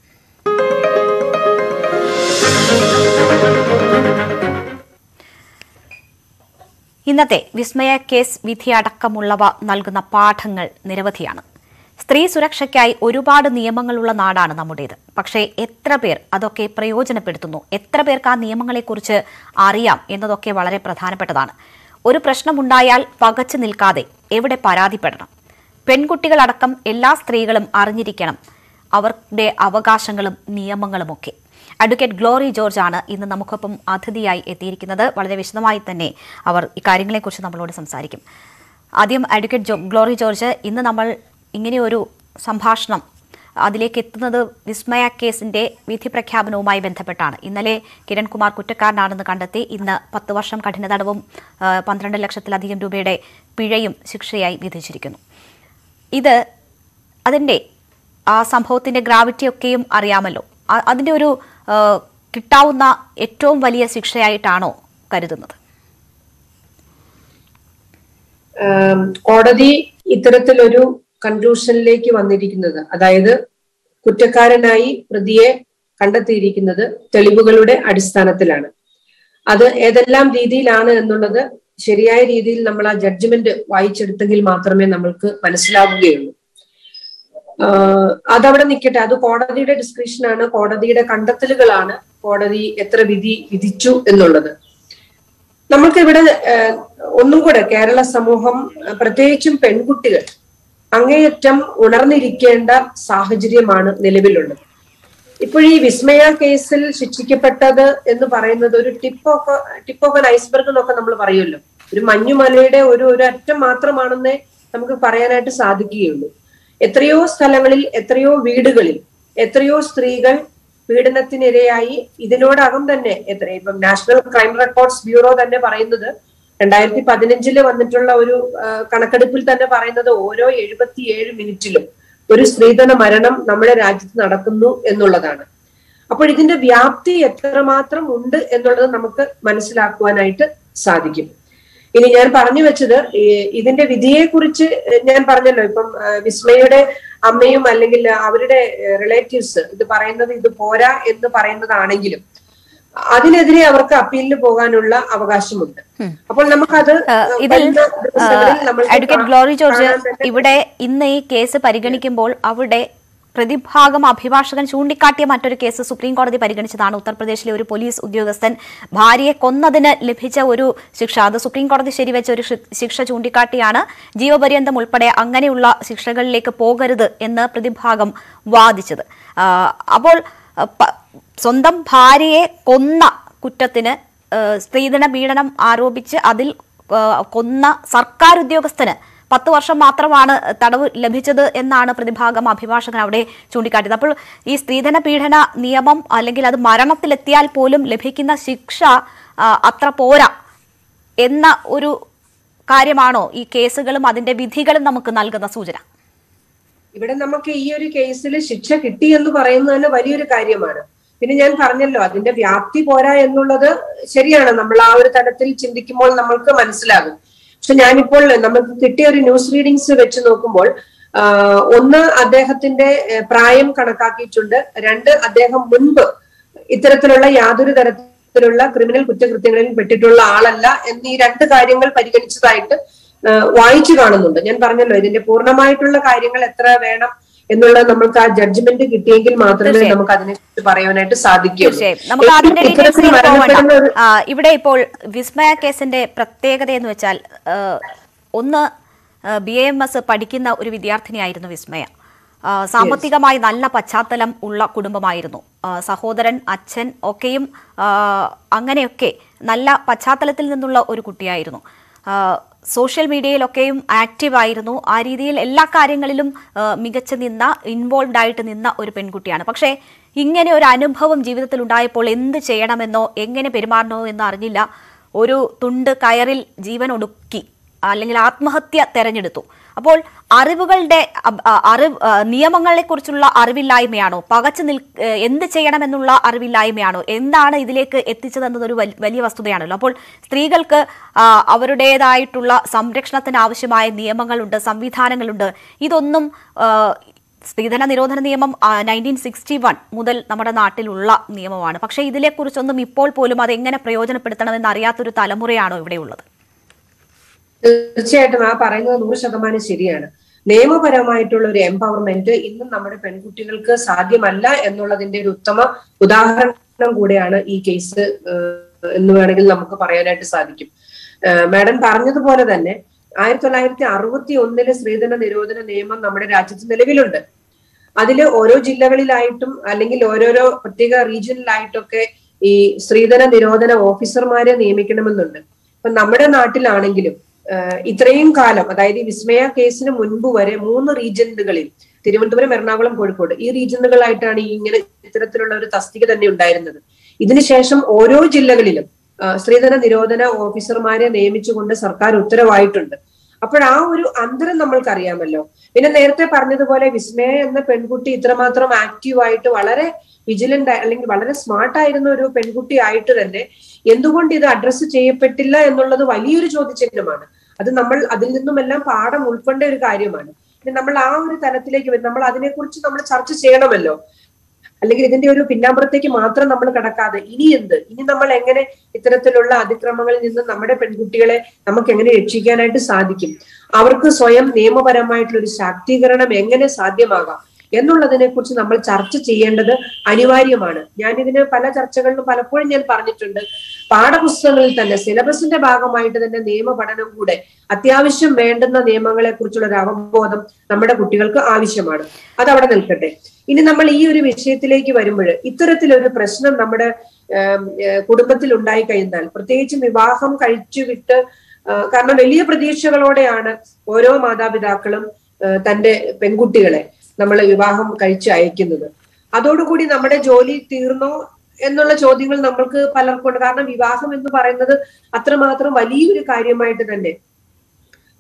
ഇന്നത്തെ വിസ്മയ കേസ് വിധിയടക്കമുള്ളവ നൽകുന്ന പാഠങ്ങൾ നിരവധിയാണ് സ്ത്രീ സുരക്ഷയ്ക്കായി ഒരുപാട് നിയമങ്ങളുള്ള നാടാണ് നമ്മുടേത് പക്ഷേ എത്ര പേർ അതൊക്കെ പ്രയോജനപ്പെടുത്തുന്നു എത്ര പേർക്ക് ആ നിയമങ്ങളെക്കുറിച്ച് അറിയാം എന്നതൊക്കെ വളരെ പ്രധാനപ്പെട്ടതാണ് ഒരു പ്രശ്നമുണ്ടായാൽ പകച്ചു നിൽക്കാതെ എവിടെ പരാതിപ്പെടണം പെൺകുട്ടികളടക്കം എല്ലാ സ്ത്രീകളും അറിഞ്ഞിരിക്കണം അവരുടെ അവകാശങ്ങളും നിയമങ്ങളുമൊക്കെ അഡ്വക്കേറ്റ് ഗ്ലോറി ജോർജ് ആണ് ഇന്ന് നമുക്കൊപ്പം അതിഥിയായി എത്തിയിരിക്കുന്നത് വളരെ വിശദമായി തന്നെ അവർ ഇക്കാര്യങ്ങളെക്കുറിച്ച് നമ്മളോട് സംസാരിക്കും ആദ്യം അഡ്വക്കേറ്റ് ജോ ഗ്ലോറി ജോർജ് ഇന്ന് നമ്മൾ ഇങ്ങനെയൊരു സംഭാഷണം അതിലേക്ക് എത്തുന്നത് വിസ്മയ കേസിന്റെ വിധി പ്രഖ്യാപനവുമായി ബന്ധപ്പെട്ടാണ് ഇന്നലെ കിരൺകുമാർ കുറ്റക്കാരനാണെന്ന് കണ്ടെത്തി ഇന്ന് പത്ത് വർഷം കഠിന തടവും ആ, പന്ത്രണ്ട് ലക്ഷത്തിലധികം രൂപയുടെ പിഴയും ശിക്ഷയായി വിധിച്ചിരിക്കുന്നു ഇത് അതിൻ്റെ ആ സംഭവത്തിന്റെ ഗ്രാവിറ്റി ഒക്കെയും അറിയാമല്ലോ അ- അതിന്റെ ഒരു ആ, കിട്ടാവുന്ന ഏറ്റവും വലിയ ശിക്ഷയായിട്ടാണോ കരുതുന്നത് ആം, കോടതി ഇത്തരത്തിലൊരു കൺക്ലൂഷനിലേക്ക് വന്നിരിക്കുന്നത് അതായത് കുറ്റക്കാരനായി പ്രതിയെ കണ്ടെത്തിയിരിക്കുന്നത് തെളിവുകളുടെ അടിസ്ഥാനത്തിലാണ് അത് ഏതെല്ലാം രീതിയിലാണ് എന്നുള്ളത് ശരിയായ രീതിയിൽ നമ്മൾ ആ ജഡ്ജ്മെന്റ് വായിച്ചെടുത്തെങ്കിൽ മാത്രമേ നമ്മൾക്ക് മനസ്സിലാവുകയുള്ളൂ ആഹ് അതവിടെ നിൽക്കട്ടെ അത് കോടതിയുടെ ഡിസ്ക്രിപ്ഷനാണ് കോടതിയുടെ കണ്ടെത്തലുകളാണ് കോടതി എത്ര വിധി വിധിച്ചു എന്നുള്ളത് നമ്മൾക്ക് ഇവിടെ ഏഹ്, ഒന്നും കൂടെ കേരള സമൂഹം ഏഹ്, പ്രത്യേകിച്ചും പെൺകുട്ടികൾ അങ്ങേയറ്റം ഉണർന്നിരിക്കേണ്ട സാഹചര്യമാണ് നിലവിലുള്ളത് ഇപ്പോഴീ വിസ്മയ കേസിൽ ശിക്ഷിക്കപ്പെട്ടത് എന്ന് പറയുന്നത് ഒരു tip of tip of an iceberg എന്നൊക്കെ നമ്മൾ പറയുമല്ലോ ഒരു മഞ്ഞുമലയുടെ ഒരു ഒരു അറ്റം മാത്രമാണെന്നേ നമുക്ക് പറയാനായിട്ട് സാധിക്കുകയുള്ളൂ എത്രയോ സ്ഥലങ്ങളിൽ എത്രയോ വീടുകളിൽ എത്രയോ സ്ത്രീകൾ പീഡനത്തിനിരയായി ഇതിനോടകം തന്നെ എത്ര ഇപ്പം നാഷണൽ ക്രൈം റെക്കോർഡ്സ് ബ്യൂറോ തന്നെ പറയുന്നത് രണ്ടായിരത്തി പതിനഞ്ചില് വന്നിട്ടുള്ള ഒരു ആ, കണക്കെടുപ്പിൽ തന്നെ പറയുന്നത് ഓരോ എഴുപത്തിയേഴ് മിനിറ്റിലും ഒരു സ്ത്രീധന മരണം നമ്മുടെ രാജ്യത്ത് നടക്കുന്നു എന്നുള്ളതാണ് അപ്പോൾ ഇതിന്റെ വ്യാപ്തി എത്രമാത്രം ഉണ്ട് എന്നുള്ളത് നമുക്ക് മനസ്സിലാക്കുവാനായിട്ട് സാധിക്കും ഇനി ഞാൻ പറഞ്ഞു വെച്ചത് ഈ ഇതിന്റെ വിധിയെ കുറിച്ച് ഞാൻ പറഞ്ഞല്ലോ ഇപ്പം ആ, വിസ്മയുടെ അമ്മയും അല്ലെങ്കിൽ അവരുടെ റിലേറ്റീവ്സ് ഇത് പറയുന്നത് ഇത് പോരാ എന്ന് പറയുന്നതാണെങ്കിലും അതിനെതിരെ അവർക്ക് അപ്പീലിന് പോകാനുള്ള അവകാശമുണ്ട് അപ്പോൾ നമുക്കത് ഇതിൽ വരുന്ന ദിവസങ്ങളിൽ നമ്മൾക്ക് അഡ്വക്കേറ്റ് ഗ്ലോറി ജോർജ് കാണാൻ തന്നെ ഇവിടെ ഇന്ന് ഈ കേസ് പരിഗണിക്കുമ്പോൾ അവിടെ പ്രതിഭാഗം അഭിഭാഷകൻ ചൂണ്ടിക്കാട്ടിയ മറ്റൊരു കേസ് സുപ്രീം കോടതി പരിഗണിച്ചതാണ് ഉത്തർപ്രദേശിലെ ഒരു പോലീസ് ഉദ്യോഗസ്ഥൻ ഭാര്യയെ കൊന്നതിന് ലഭിച്ച ഒരു ശിക്ഷ അത് സുപ്രീം കോടതി ശരിവെച്ച ഒരു ശി- ശിക്ഷ ചൂണ്ടിക്കാട്ടിയാണ് ജീവപര്യന്തം ഉൾപ്പെടെ അങ്ങനെയുള്ള ശിക്ഷകളിലേക്ക് പോകരുത് എന്ന് പ്രതിഭാഗം വാദിച്ചത് ആ, അപ്പോൾ ആ, പ- സ്വന്തം ഭാര്യയെ കൊന്ന കുറ്റത്തിന് ആ, സ്ത്രീധന പീഡനം ആരോപിച്ച് അതിൽ ആ, കൊന്ന സർക്കാർ ഉദ്യോഗസ്ഥന് പത്ത് വർഷം മാത്രമാണ് തടവ് ലഭിച്ചത് എന്നാണ് പ്രതിഭാഗം അഭിഭാഷകൻ അവിടെ ചൂണ്ടിക്കാട്ടിയത് അപ്പോൾ ഈ സ്ത്രീധന പീഡന നിയമം അല്ലെങ്കിൽ അത് മരണത്തിലെത്തിയാൽ പോലും ലഭിക്കുന്ന ശിക്ഷ ആ, അത്ര പോരാ എന്ന ഒരു കാര്യമാണോ ഈ കേസുകളും അതിന്റെ വിധികളും നമുക്ക് നൽകുന്ന സൂചന ഇവിടെ നമുക്ക് ഈ ഒരു കേസിൽ ശിക്ഷ കിട്ടി എന്ന് പറയുന്നത് തന്നെ വലിയൊരു കാര്യമാണ് പിന്നെ ഞാൻ പറഞ്ഞല്ലോ അതിന്റെ വ്യാപ്തി പോരാ എന്നുള്ളത് ശരിയാണ് നമ്മൾ ആ ഒരു തലത്തിൽ ചിന്തിക്കുമ്പോൾ നമ്മൾക്ക് മനസ്സിലാകും പക്ഷെ ഞാനിപ്പോൾ നമുക്ക് കിട്ടിയ ഒരു ന്യൂസ് റീഡിങ്സ് വെച്ച് നോക്കുമ്പോൾ ആ, ഒന്ന് അദ്ദേഹത്തിന്റെ ഏഹ്, പ്രായം കണക്കാക്കിയിട്ടുണ്ട് രണ്ട് അദ്ദേഹം മുൻപ് ഇത്തരത്തിലുള്ള യാതൊരു തരത്തിലുള്ള ക്രിമിനൽ കുറ്റകൃത്യങ്ങളിൽ പെട്ടിട്ടുള്ള ആളല്ല എന്നീ രണ്ട് കാര്യങ്ങൾ പരിഗണിച്ചതായിട്ട് ആ, വായിച്ചു കാണുന്നുണ്ട് ഞാൻ പറഞ്ഞല്ലോ ഇതിന്റെ പൂർണ്ണമായിട്ടുള്ള കാര്യങ്ങൾ എത്ര വേണം എന്നുള്ളത് നമുക്ക് ആ ജഡ്ജ്മെന്റ് കിട്ടിയെങ്കിൽ മാത്രമേ തീർച്ചയായും. നമുക്ക് അതിനെക്കുറിച്ച് പറയാനായിട്ട് സാധിക്കുകയുള്ളൂ തീർച്ചയായും നമുക്ക് അതിന്റെ ഏറ്റവും ഡീറ്റെയിൽസ് ഇത്തരത്തിൽ മരണപ്പെടുന്ന ഒരു ആ, ഇവിടെ ഇപ്പോൾ വിസ്മയ കേസിന്റെ പ്രത്യേകത എന്ന് വെച്ചാൽ ആ, ഒന്ന് ബി എ എം എസ് പഠിക്കുന്ന ഒരു വിദ്യാർത്ഥിനിയായിരുന്നു വിസ്മയ ആ, സാമ്പത്തികമായി നല്ല പശ്ചാത്തലം ഉള്ള കുടുംബമായിരുന്നു ആ, സഹോദരൻ അച്ഛൻ ഒക്കെയും ആ, അങ്ങനെയൊക്കെ നല്ല പശ്ചാത്തലത്തിൽ നിന്നുള്ള ഒരു കുട്ടിയായിരുന്നു ആ, സോഷ്യൽ മീഡിയയിലൊക്കെയും ആക്റ്റീവ് ആയിരുന്നു ആ രീതിയിൽ എല്ലാ കാര്യങ്ങളിലും ആ, മികച്ചു നിന്ന ഇൻവോൾവ് ആയിട്ട് നിന്ന ഒരു പെൺകുട്ടിയാണ് പക്ഷേ ഇങ്ങനെ ഒരു അനുഭവം ജീവിതത്തിൽ ഉണ്ടായപ്പോൾ എന്ത് ചെയ്യണമെന്നോ എങ്ങനെ പെരുമാറണോ എന്നോ അറിഞ്ഞില്ല ഒരു തുണ്ട് കയറിൽ ജീവൻ ഒടുക്കി അല്ലെങ്കിൽ ആത്മഹത്യ തെരഞ്ഞെടുത്തു അപ്പോൾ അറിവുകളുടെ അബ്- ആ, അറിവ് ആ, നിയമങ്ങളെക്കുറിച്ചുള്ള അറിവില്ലായ്മയാണോ പകച്ചു നിൽ ഏ, എന്ത് ചെയ്യണമെന്നുള്ള അറിവില്ലായ്മയാണോ എന്താണ് ഇതിലേക്ക് എത്തിച്ചതെന്നതൊരു വൽ- വലിയ വസ്തുതയാണല്ലോ അപ്പോൾ സ്ത്രീകൾക്ക് ആ, അവരുടേതായിട്ടുള്ള സംരക്ഷണത്തിന് ആവശ്യമായ നിയമങ്ങളുണ്ട് സംവിധാനങ്ങളുണ്ട് ഇതൊന്നും ആ, സ്ത്രീധന നിരോധന നിയമം നയൻറ്റീൻ സിക്സ്റ്റി വൺ മുതൽ നമ്മുടെ നാട്ടിലുള്ള നിയമമാണ് പക്ഷേ ഇതിനെക്കുറിച്ചൊന്നും ഇപ്പോൾ പോലും അത് എങ്ങനെ പ്രയോജനപ്പെടുത്തണമെന്ന് അറിയാത്തൊരു തലമുറയാണോ ഇവിടെയുള്ളത് തീർച്ചയായിട്ടും ആ പറയുന്നത് നൂറ് ശതമാനം ശരിയാണ് നിയമപരമായിട്ടുള്ള ഒരു എംപവർമെന്റ് ഇന്നും നമ്മുടെ പെൺകുട്ടികൾക്ക് സാധ്യമല്ല എന്നുള്ളതിന്റെ ഒരു ഉത്തമ ഉദാഹരണം കൂടെയാണ് ഈ കേസ് ഏഹ്, എന്ന് വേണമെങ്കിൽ നമുക്ക് പറയാനായിട്ട് സാധിക്കും ഏഹ്, മാഡം പറഞ്ഞതുപോലെ തന്നെ ആയിരത്തി തൊള്ളായിരത്തി അറുപത്തി ഒന്നിലെ സ്ത്രീധന നിരോധന നിയമം നമ്മുടെ രാജ്യത്ത് നിലവിലുണ്ട് അതിൽ ഓരോ ജില്ലകളിലായിട്ടും അല്ലെങ്കിൽ ഓരോരോ പ്രത്യേക റീജിയനിലായിട്ടൊക്കെ ഈ സ്ത്രീധന നിരോധന ഓഫീസർമാരെ നിയമിക്കണമെന്നുണ്ട് ഇപ്പൊ നമ്മുടെ നാട്ടിലാണെങ്കിലും ആഹ് ഇത്രയും കാലം അതായത് ഈ വിസ്മയ കേസിന് മുൻപ് വരെ മൂന്ന് റീജിയനുകളിൽ തിരുവനന്തപുരം എറണാകുളം കോഴിക്കോട് ഈ റീജിയനുകളായിട്ടാണ് ഈ ഇങ്ങനെ ഇത്തരത്തിലുള്ള ഒരു തസ്തിക തന്നെ ഉണ്ടായിരുന്നത് ഇതിനുശേഷം ഓരോ ജില്ലകളിലും ആഹ് സ്ത്രീധന നിരോധന ഓഫീസർമാരെ നിയമിച്ചുകൊണ്ട് സർക്കാർ ഉത്തരവായിട്ടുണ്ട് അപ്പോൾ ആ ഒരു അന്തരം നമ്മൾക്ക് അറിയാമല്ലോ പിന്നെ നേരത്തെ പറഞ്ഞതുപോലെ വിസ്മയ എന്ന പെൺകുട്ടി ഇത്രമാത്രം ആക്റ്റീവ് ആയിട്ട് വളരെ വിജിലന്റ് അല്ലെങ്കിൽ വളരെ സ്മാർട്ട് ആയിരുന്ന ഒരു പെൺകുട്ടി ആയിട്ട് തന്നെ എന്തുകൊണ്ട് ഇത് അഡ്രസ്സ് ചെയ്യപ്പെട്ടില്ല എന്നുള്ളത് വലിയൊരു ചോദ്യചിഹ്നമാണ് അത് നമ്മൾ അതിൽ നിന്നുമെല്ലാം പാഠം ഉൾക്കൊണ്ട ഒരു കാര്യമാണ് പിന്നെ നമ്മൾ ആ ഒരു തലത്തിലേക്ക് വരും നമ്മൾ അതിനെക്കുറിച്ച് നമ്മൾ ചർച്ച ചെയ്യണമല്ലോ അല്ലെങ്കിൽ ഇതിന്റെ ഒരു പിന്നാമ്പുറത്തേക്ക് മാത്രം നമ്മൾ കടക്കാതെ ഇനി എന്ത് ഇനി നമ്മൾ എങ്ങനെ ഇത്തരത്തിലുള്ള അതിക്രമങ്ങളിൽ നിന്ന് നമ്മുടെ പെൺകുട്ടികളെ നമുക്ക് എങ്ങനെ രക്ഷിക്കാനായിട്ട് സാധിക്കും അവർക്ക് സ്വയം നിയമപരമായിട്ടുള്ള ഒരു ശാക്തീകരണം എങ്ങനെ സാധ്യമാകാം എന്നുള്ളതിനെ കുറിച്ച് നമ്മൾ ചർച്ച ചെയ്യേണ്ടത് അനിവാര്യമാണ് ഞാൻ ഇതിന് പല ചർച്ചകളിലും പലപ്പോഴും ഞാൻ പറഞ്ഞിട്ടുണ്ട് പാഠപുസ്തകങ്ങളിൽ തന്നെ സിലബസിന്റെ ഭാഗമായിട്ട് തന്നെ നിയമ പഠനം കൂടെ അത്യാവശ്യം വേണ്ടുന്ന നിയമങ്ങളെ കുറിച്ചുള്ള ഒരു അവബോധം നമ്മുടെ കുട്ടികൾക്ക് ആവശ്യമാണ് അത് അവിടെ നിൽക്കട്ടെ ഇനി നമ്മൾ ഈ ഒരു വിഷയത്തിലേക്ക് വരുമ്പോൾ ഇത്തരത്തിലൊരു പ്രശ്നം നമ്മുടെ ഏം, ഏ, കുടുംബത്തിൽ ഉണ്ടായി കഴിഞ്ഞാൽ പ്രത്യേകിച്ചും വിവാഹം കഴിച്ചു വിട്ട് ആ, കാരണം വലിയ പ്രതീക്ഷകളോടെയാണ് ഓരോ മാതാപിതാക്കളും ആ, തന്റെ പെൺകുട്ടികളെ നമ്മൾ വിവാഹം കഴിച്ച് അയക്കുന്നത് അതോടുകൂടി നമ്മുടെ ജോലി തീർന്നോ എന്നുള്ള ചോദ്യങ്ങൾ നമ്മൾക്ക് പലർക്കും ഉണ്ട് കാരണം വിവാഹം എന്ന് പറയുന്നത് അത്രമാത്രം വലിയൊരു കാര്യമായിട്ട് തന്നെ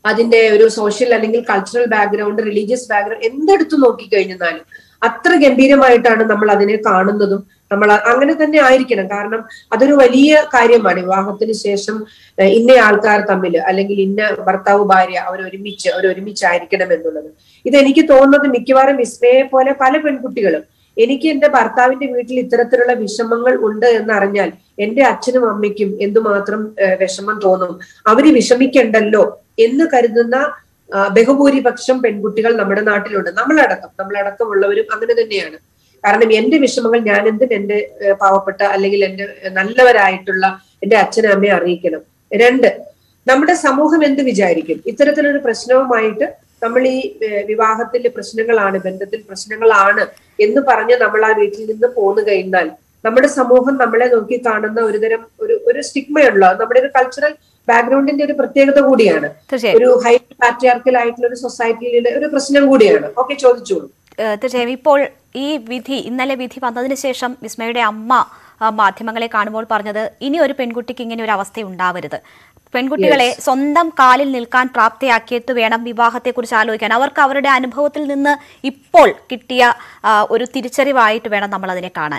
അതിന്റെ ഒരു സോഷ്യൽ അല്ലെങ്കിൽ കൾച്ചറൽ ബാക്ക്ഗ്രൗണ്ട് റിലീജിയസ് ബാക്ക്ഗ്രൗണ്ട് എന്തെടുത്ത് നോക്കിക്കഴിഞ്ഞാലും അത്ര ഗംഭീരമായിട്ടാണ് നമ്മൾ അതിനെ കാണുന്നതും നമ്മൾ അ- അങ്ങനെ തന്നെ ആയിരിക്കണം കാരണം അതൊരു വലിയ കാര്യമാണ് വിവാഹത്തിന് ശേഷം ഏഹ്, ഇന്ന ആൾക്കാർ തമ്മിൽ അല്ലെങ്കിൽ ഇന്ന ഭർത്താവ് ഭാര്യ അവർ ഒരുമിച്ച് അവർ ഒരുമിച്ചായിരിക്കണം എന്നുള്ളത് ഇത് എനിക്ക് തോന്നുന്നത് മിക്കവാറും വിസ്മയെ പോലെ പല പെൺകുട്ടികളും എനിക്ക് എന്റെ ഭർത്താവിന്റെ വീട്ടിൽ ഇത്തരത്തിലുള്ള വിഷമങ്ങൾ ഉണ്ട് എന്നറിഞ്ഞാൽ എന്റെ അച്ഛനും അമ്മയ്ക്കും എന്തുമാത്രം ഏഹ്, വിഷമം തോന്നും അവര് വിഷമിക്കണ്ടല്ലോ എന്ന് കരുതുന്ന ആ, ബഹുഭൂരിപക്ഷം പെൺകുട്ടികൾ നമ്മുടെ നാട്ടിലുണ്ട് നമ്മളടക്കം നമ്മളടക്കമുള്ളവരും അങ്ങനെ തന്നെയാണ് കാരണം എന്റെ വിഷമങ്ങൾ ഞാൻ എന്തിന് എന്റെ ഏഹ്, പാവപ്പെട്ട അല്ലെങ്കിൽ എന്റെ നല്ലവരായിട്ടുള്ള എന്റെ അച്ഛനും അമ്മയെ അറിയിക്കണം രണ്ട് നമ്മുടെ സമൂഹം എന്ത് വിചാരിക്കും ഇത്തരത്തിലൊരു പ്രശ്നവുമായിട്ട് നമ്മൾ ഈ ഏഹ്, വിവാഹത്തിന്റെ പ്രശ്നങ്ങളാണ് ബന്ധത്തിൽ പ്രശ്നങ്ങളാണ് എന്ന് പറഞ്ഞ് നമ്മൾ ആ വീട്ടിൽ നിന്ന് പോന്നു കഴിഞ്ഞാൽ നമ്മുടെ സമൂഹം നമ്മളെ നോക്കി കാണുന്ന ഒരുതരം ഒരു ഒരു സ്റ്റിഗ്മയുള്ള നമ്മുടെ ഒരു കൾച്ചറൽ ബാക്ക്ഗ്രൗണ്ടിന്റെ ഒരു പ്രത്യേകത കൂടിയാണ് തീർച്ചയായും. ഒരു ഹൈ പാട്രിയാർക്കൽ ആയിട്ടുള്ള ഒരു സൊസൈറ്റിയിലെ ഒരു പ്രശ്നം കൂടിയാണ് ഓക്കെ ചോദിച്ചോളൂ ഏഹ് തീർച്ചയായും ഇപ്പോൾ ഈ വിധി ഇന്നലെ വിധി വന്നതിന് ശേഷം വിസ്മയുടെ അമ്മ ആ, മാധ്യമങ്ങളെ കാണുമ്പോൾ പറഞ്ഞത് ഇനി ഒരു പെൺകുട്ടിക്ക് ഇങ്ങനെ ഒരു അവസ്ഥ ഉണ്ടാവരുത് പെൺകുട്ടികളെ Yes. സ്വന്തം കാലിൽ നിൽക്കാൻ പ്രാപ്തിയാക്കിയിട്ട് വേണം വിവാഹത്തെക്കുറിച്ച് ആലോചിക്കാൻ അവർക്ക് അവരുടെ അനുഭവത്തിൽ നിന്ന് ഇപ്പോൾ കിട്ടിയ ആ, ഒരു തിരിച്ചറിവായിട്ട് വേണം നമ്മൾ അതിനെ കാണാൻ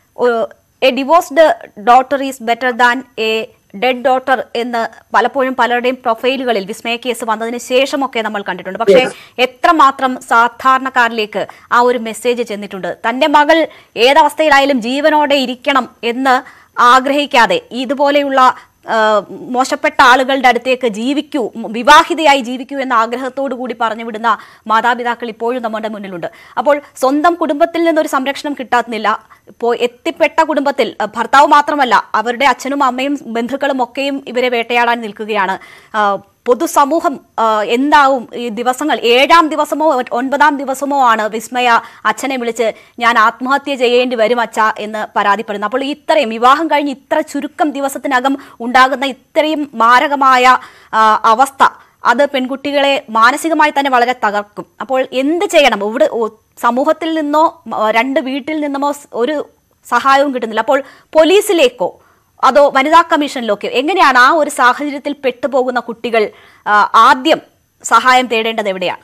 a divorced daughter is better than a dead daughter എന്ന് പലപ്പോഴും പലരുടെയും പ്രൊഫൈലുകളിൽ വിസ്മയ കേസ് വന്നതിന് ശേഷമൊക്കെ നമ്മൾ കണ്ടിട്ടുണ്ട് പക്ഷേ എത്രമാത്രം സാധാരണക്കാരിലേക്ക് ആ ഒരു മെസ്സേജ് ചെന്നിട്ടുണ്ട് തന്റെ മകൾ ഏതവസ്ഥയിലായാലും ജീവനോടെ ഇരിക്കണം എന്ന് ആഗ്രഹിക്കാതെ ഇതുപോലെയുള്ള ആ, മോശപ്പെട്ട ആളുകളുടെ അടുത്തേക്ക് ജീവിക്കൂ ഉം, വിവാഹിതയായി ജീവിക്കൂ എന്ന ആഗ്രഹത്തോടു കൂടി പറഞ്ഞു വിടുന്ന മാതാപിതാക്കൾ ഇപ്പോഴും നമ്മുടെ മുന്നിലുണ്ട് അപ്പോൾ സ്വന്തം കുടുംബത്തിൽ നിന്നൊരു സംരക്ഷണം കിട്ടാത്തില്ല ഇപ്പോൾ എത്തിപ്പെട്ട കുടുംബത്തിൽ അഹ് ഭർത്താവ് മാത്രമല്ല അവരുടെ അച്ഛനും അമ്മയും ബന്ധുക്കളും ഒക്കെയും ഇവരെ വേട്ടയാടാൻ നിൽക്കുകയാണ് ആ, പൊതുസമൂഹം ആ, എന്താവും ഈ ദിവസങ്ങൾ ഏഴാം ദിവസമോ ഒൻപതാം ദിവസമോ ആണ് വിസ്മയ അച്ഛനെ വിളിച്ച് ഞാൻ ആത്മഹത്യ ചെയ്യേണ്ടി വരും അച്ഛ എന്ന് പരാതിപ്പെടുന്നു അപ്പോൾ ഇത്രയും വിവാഹം കഴിഞ്ഞ് ഇത്ര ചുരുക്കം ദിവസത്തിനകം ഉണ്ടാകുന്ന ഇത്രയും മാരകമായ ആ, അവസ്ഥ അത് പെൺകുട്ടികളെ മാനസികമായി തന്നെ വളരെ തകർക്കും അപ്പോൾ എന്ത് ചെയ്യണം ഇവിടെ ഒ- സമൂഹത്തിൽ നിന്നോ മ- രണ്ട് വീട്ടിൽ നിന്നുമോ സ് ഒരു സഹായവും കിട്ടുന്നില്ല അപ്പോൾ പോലീസിലേക്കോ അതോ വനിതാ കമ്മീഷനിലൊക്കെ എങ്ങനെയാണ് ആ ഒരു സാഹചര്യത്തിൽ പെട്ടുപോകുന്ന കുട്ടികൾ ആ, ആദ്യം സഹായം തേടേണ്ടത് എവിടെയാണ്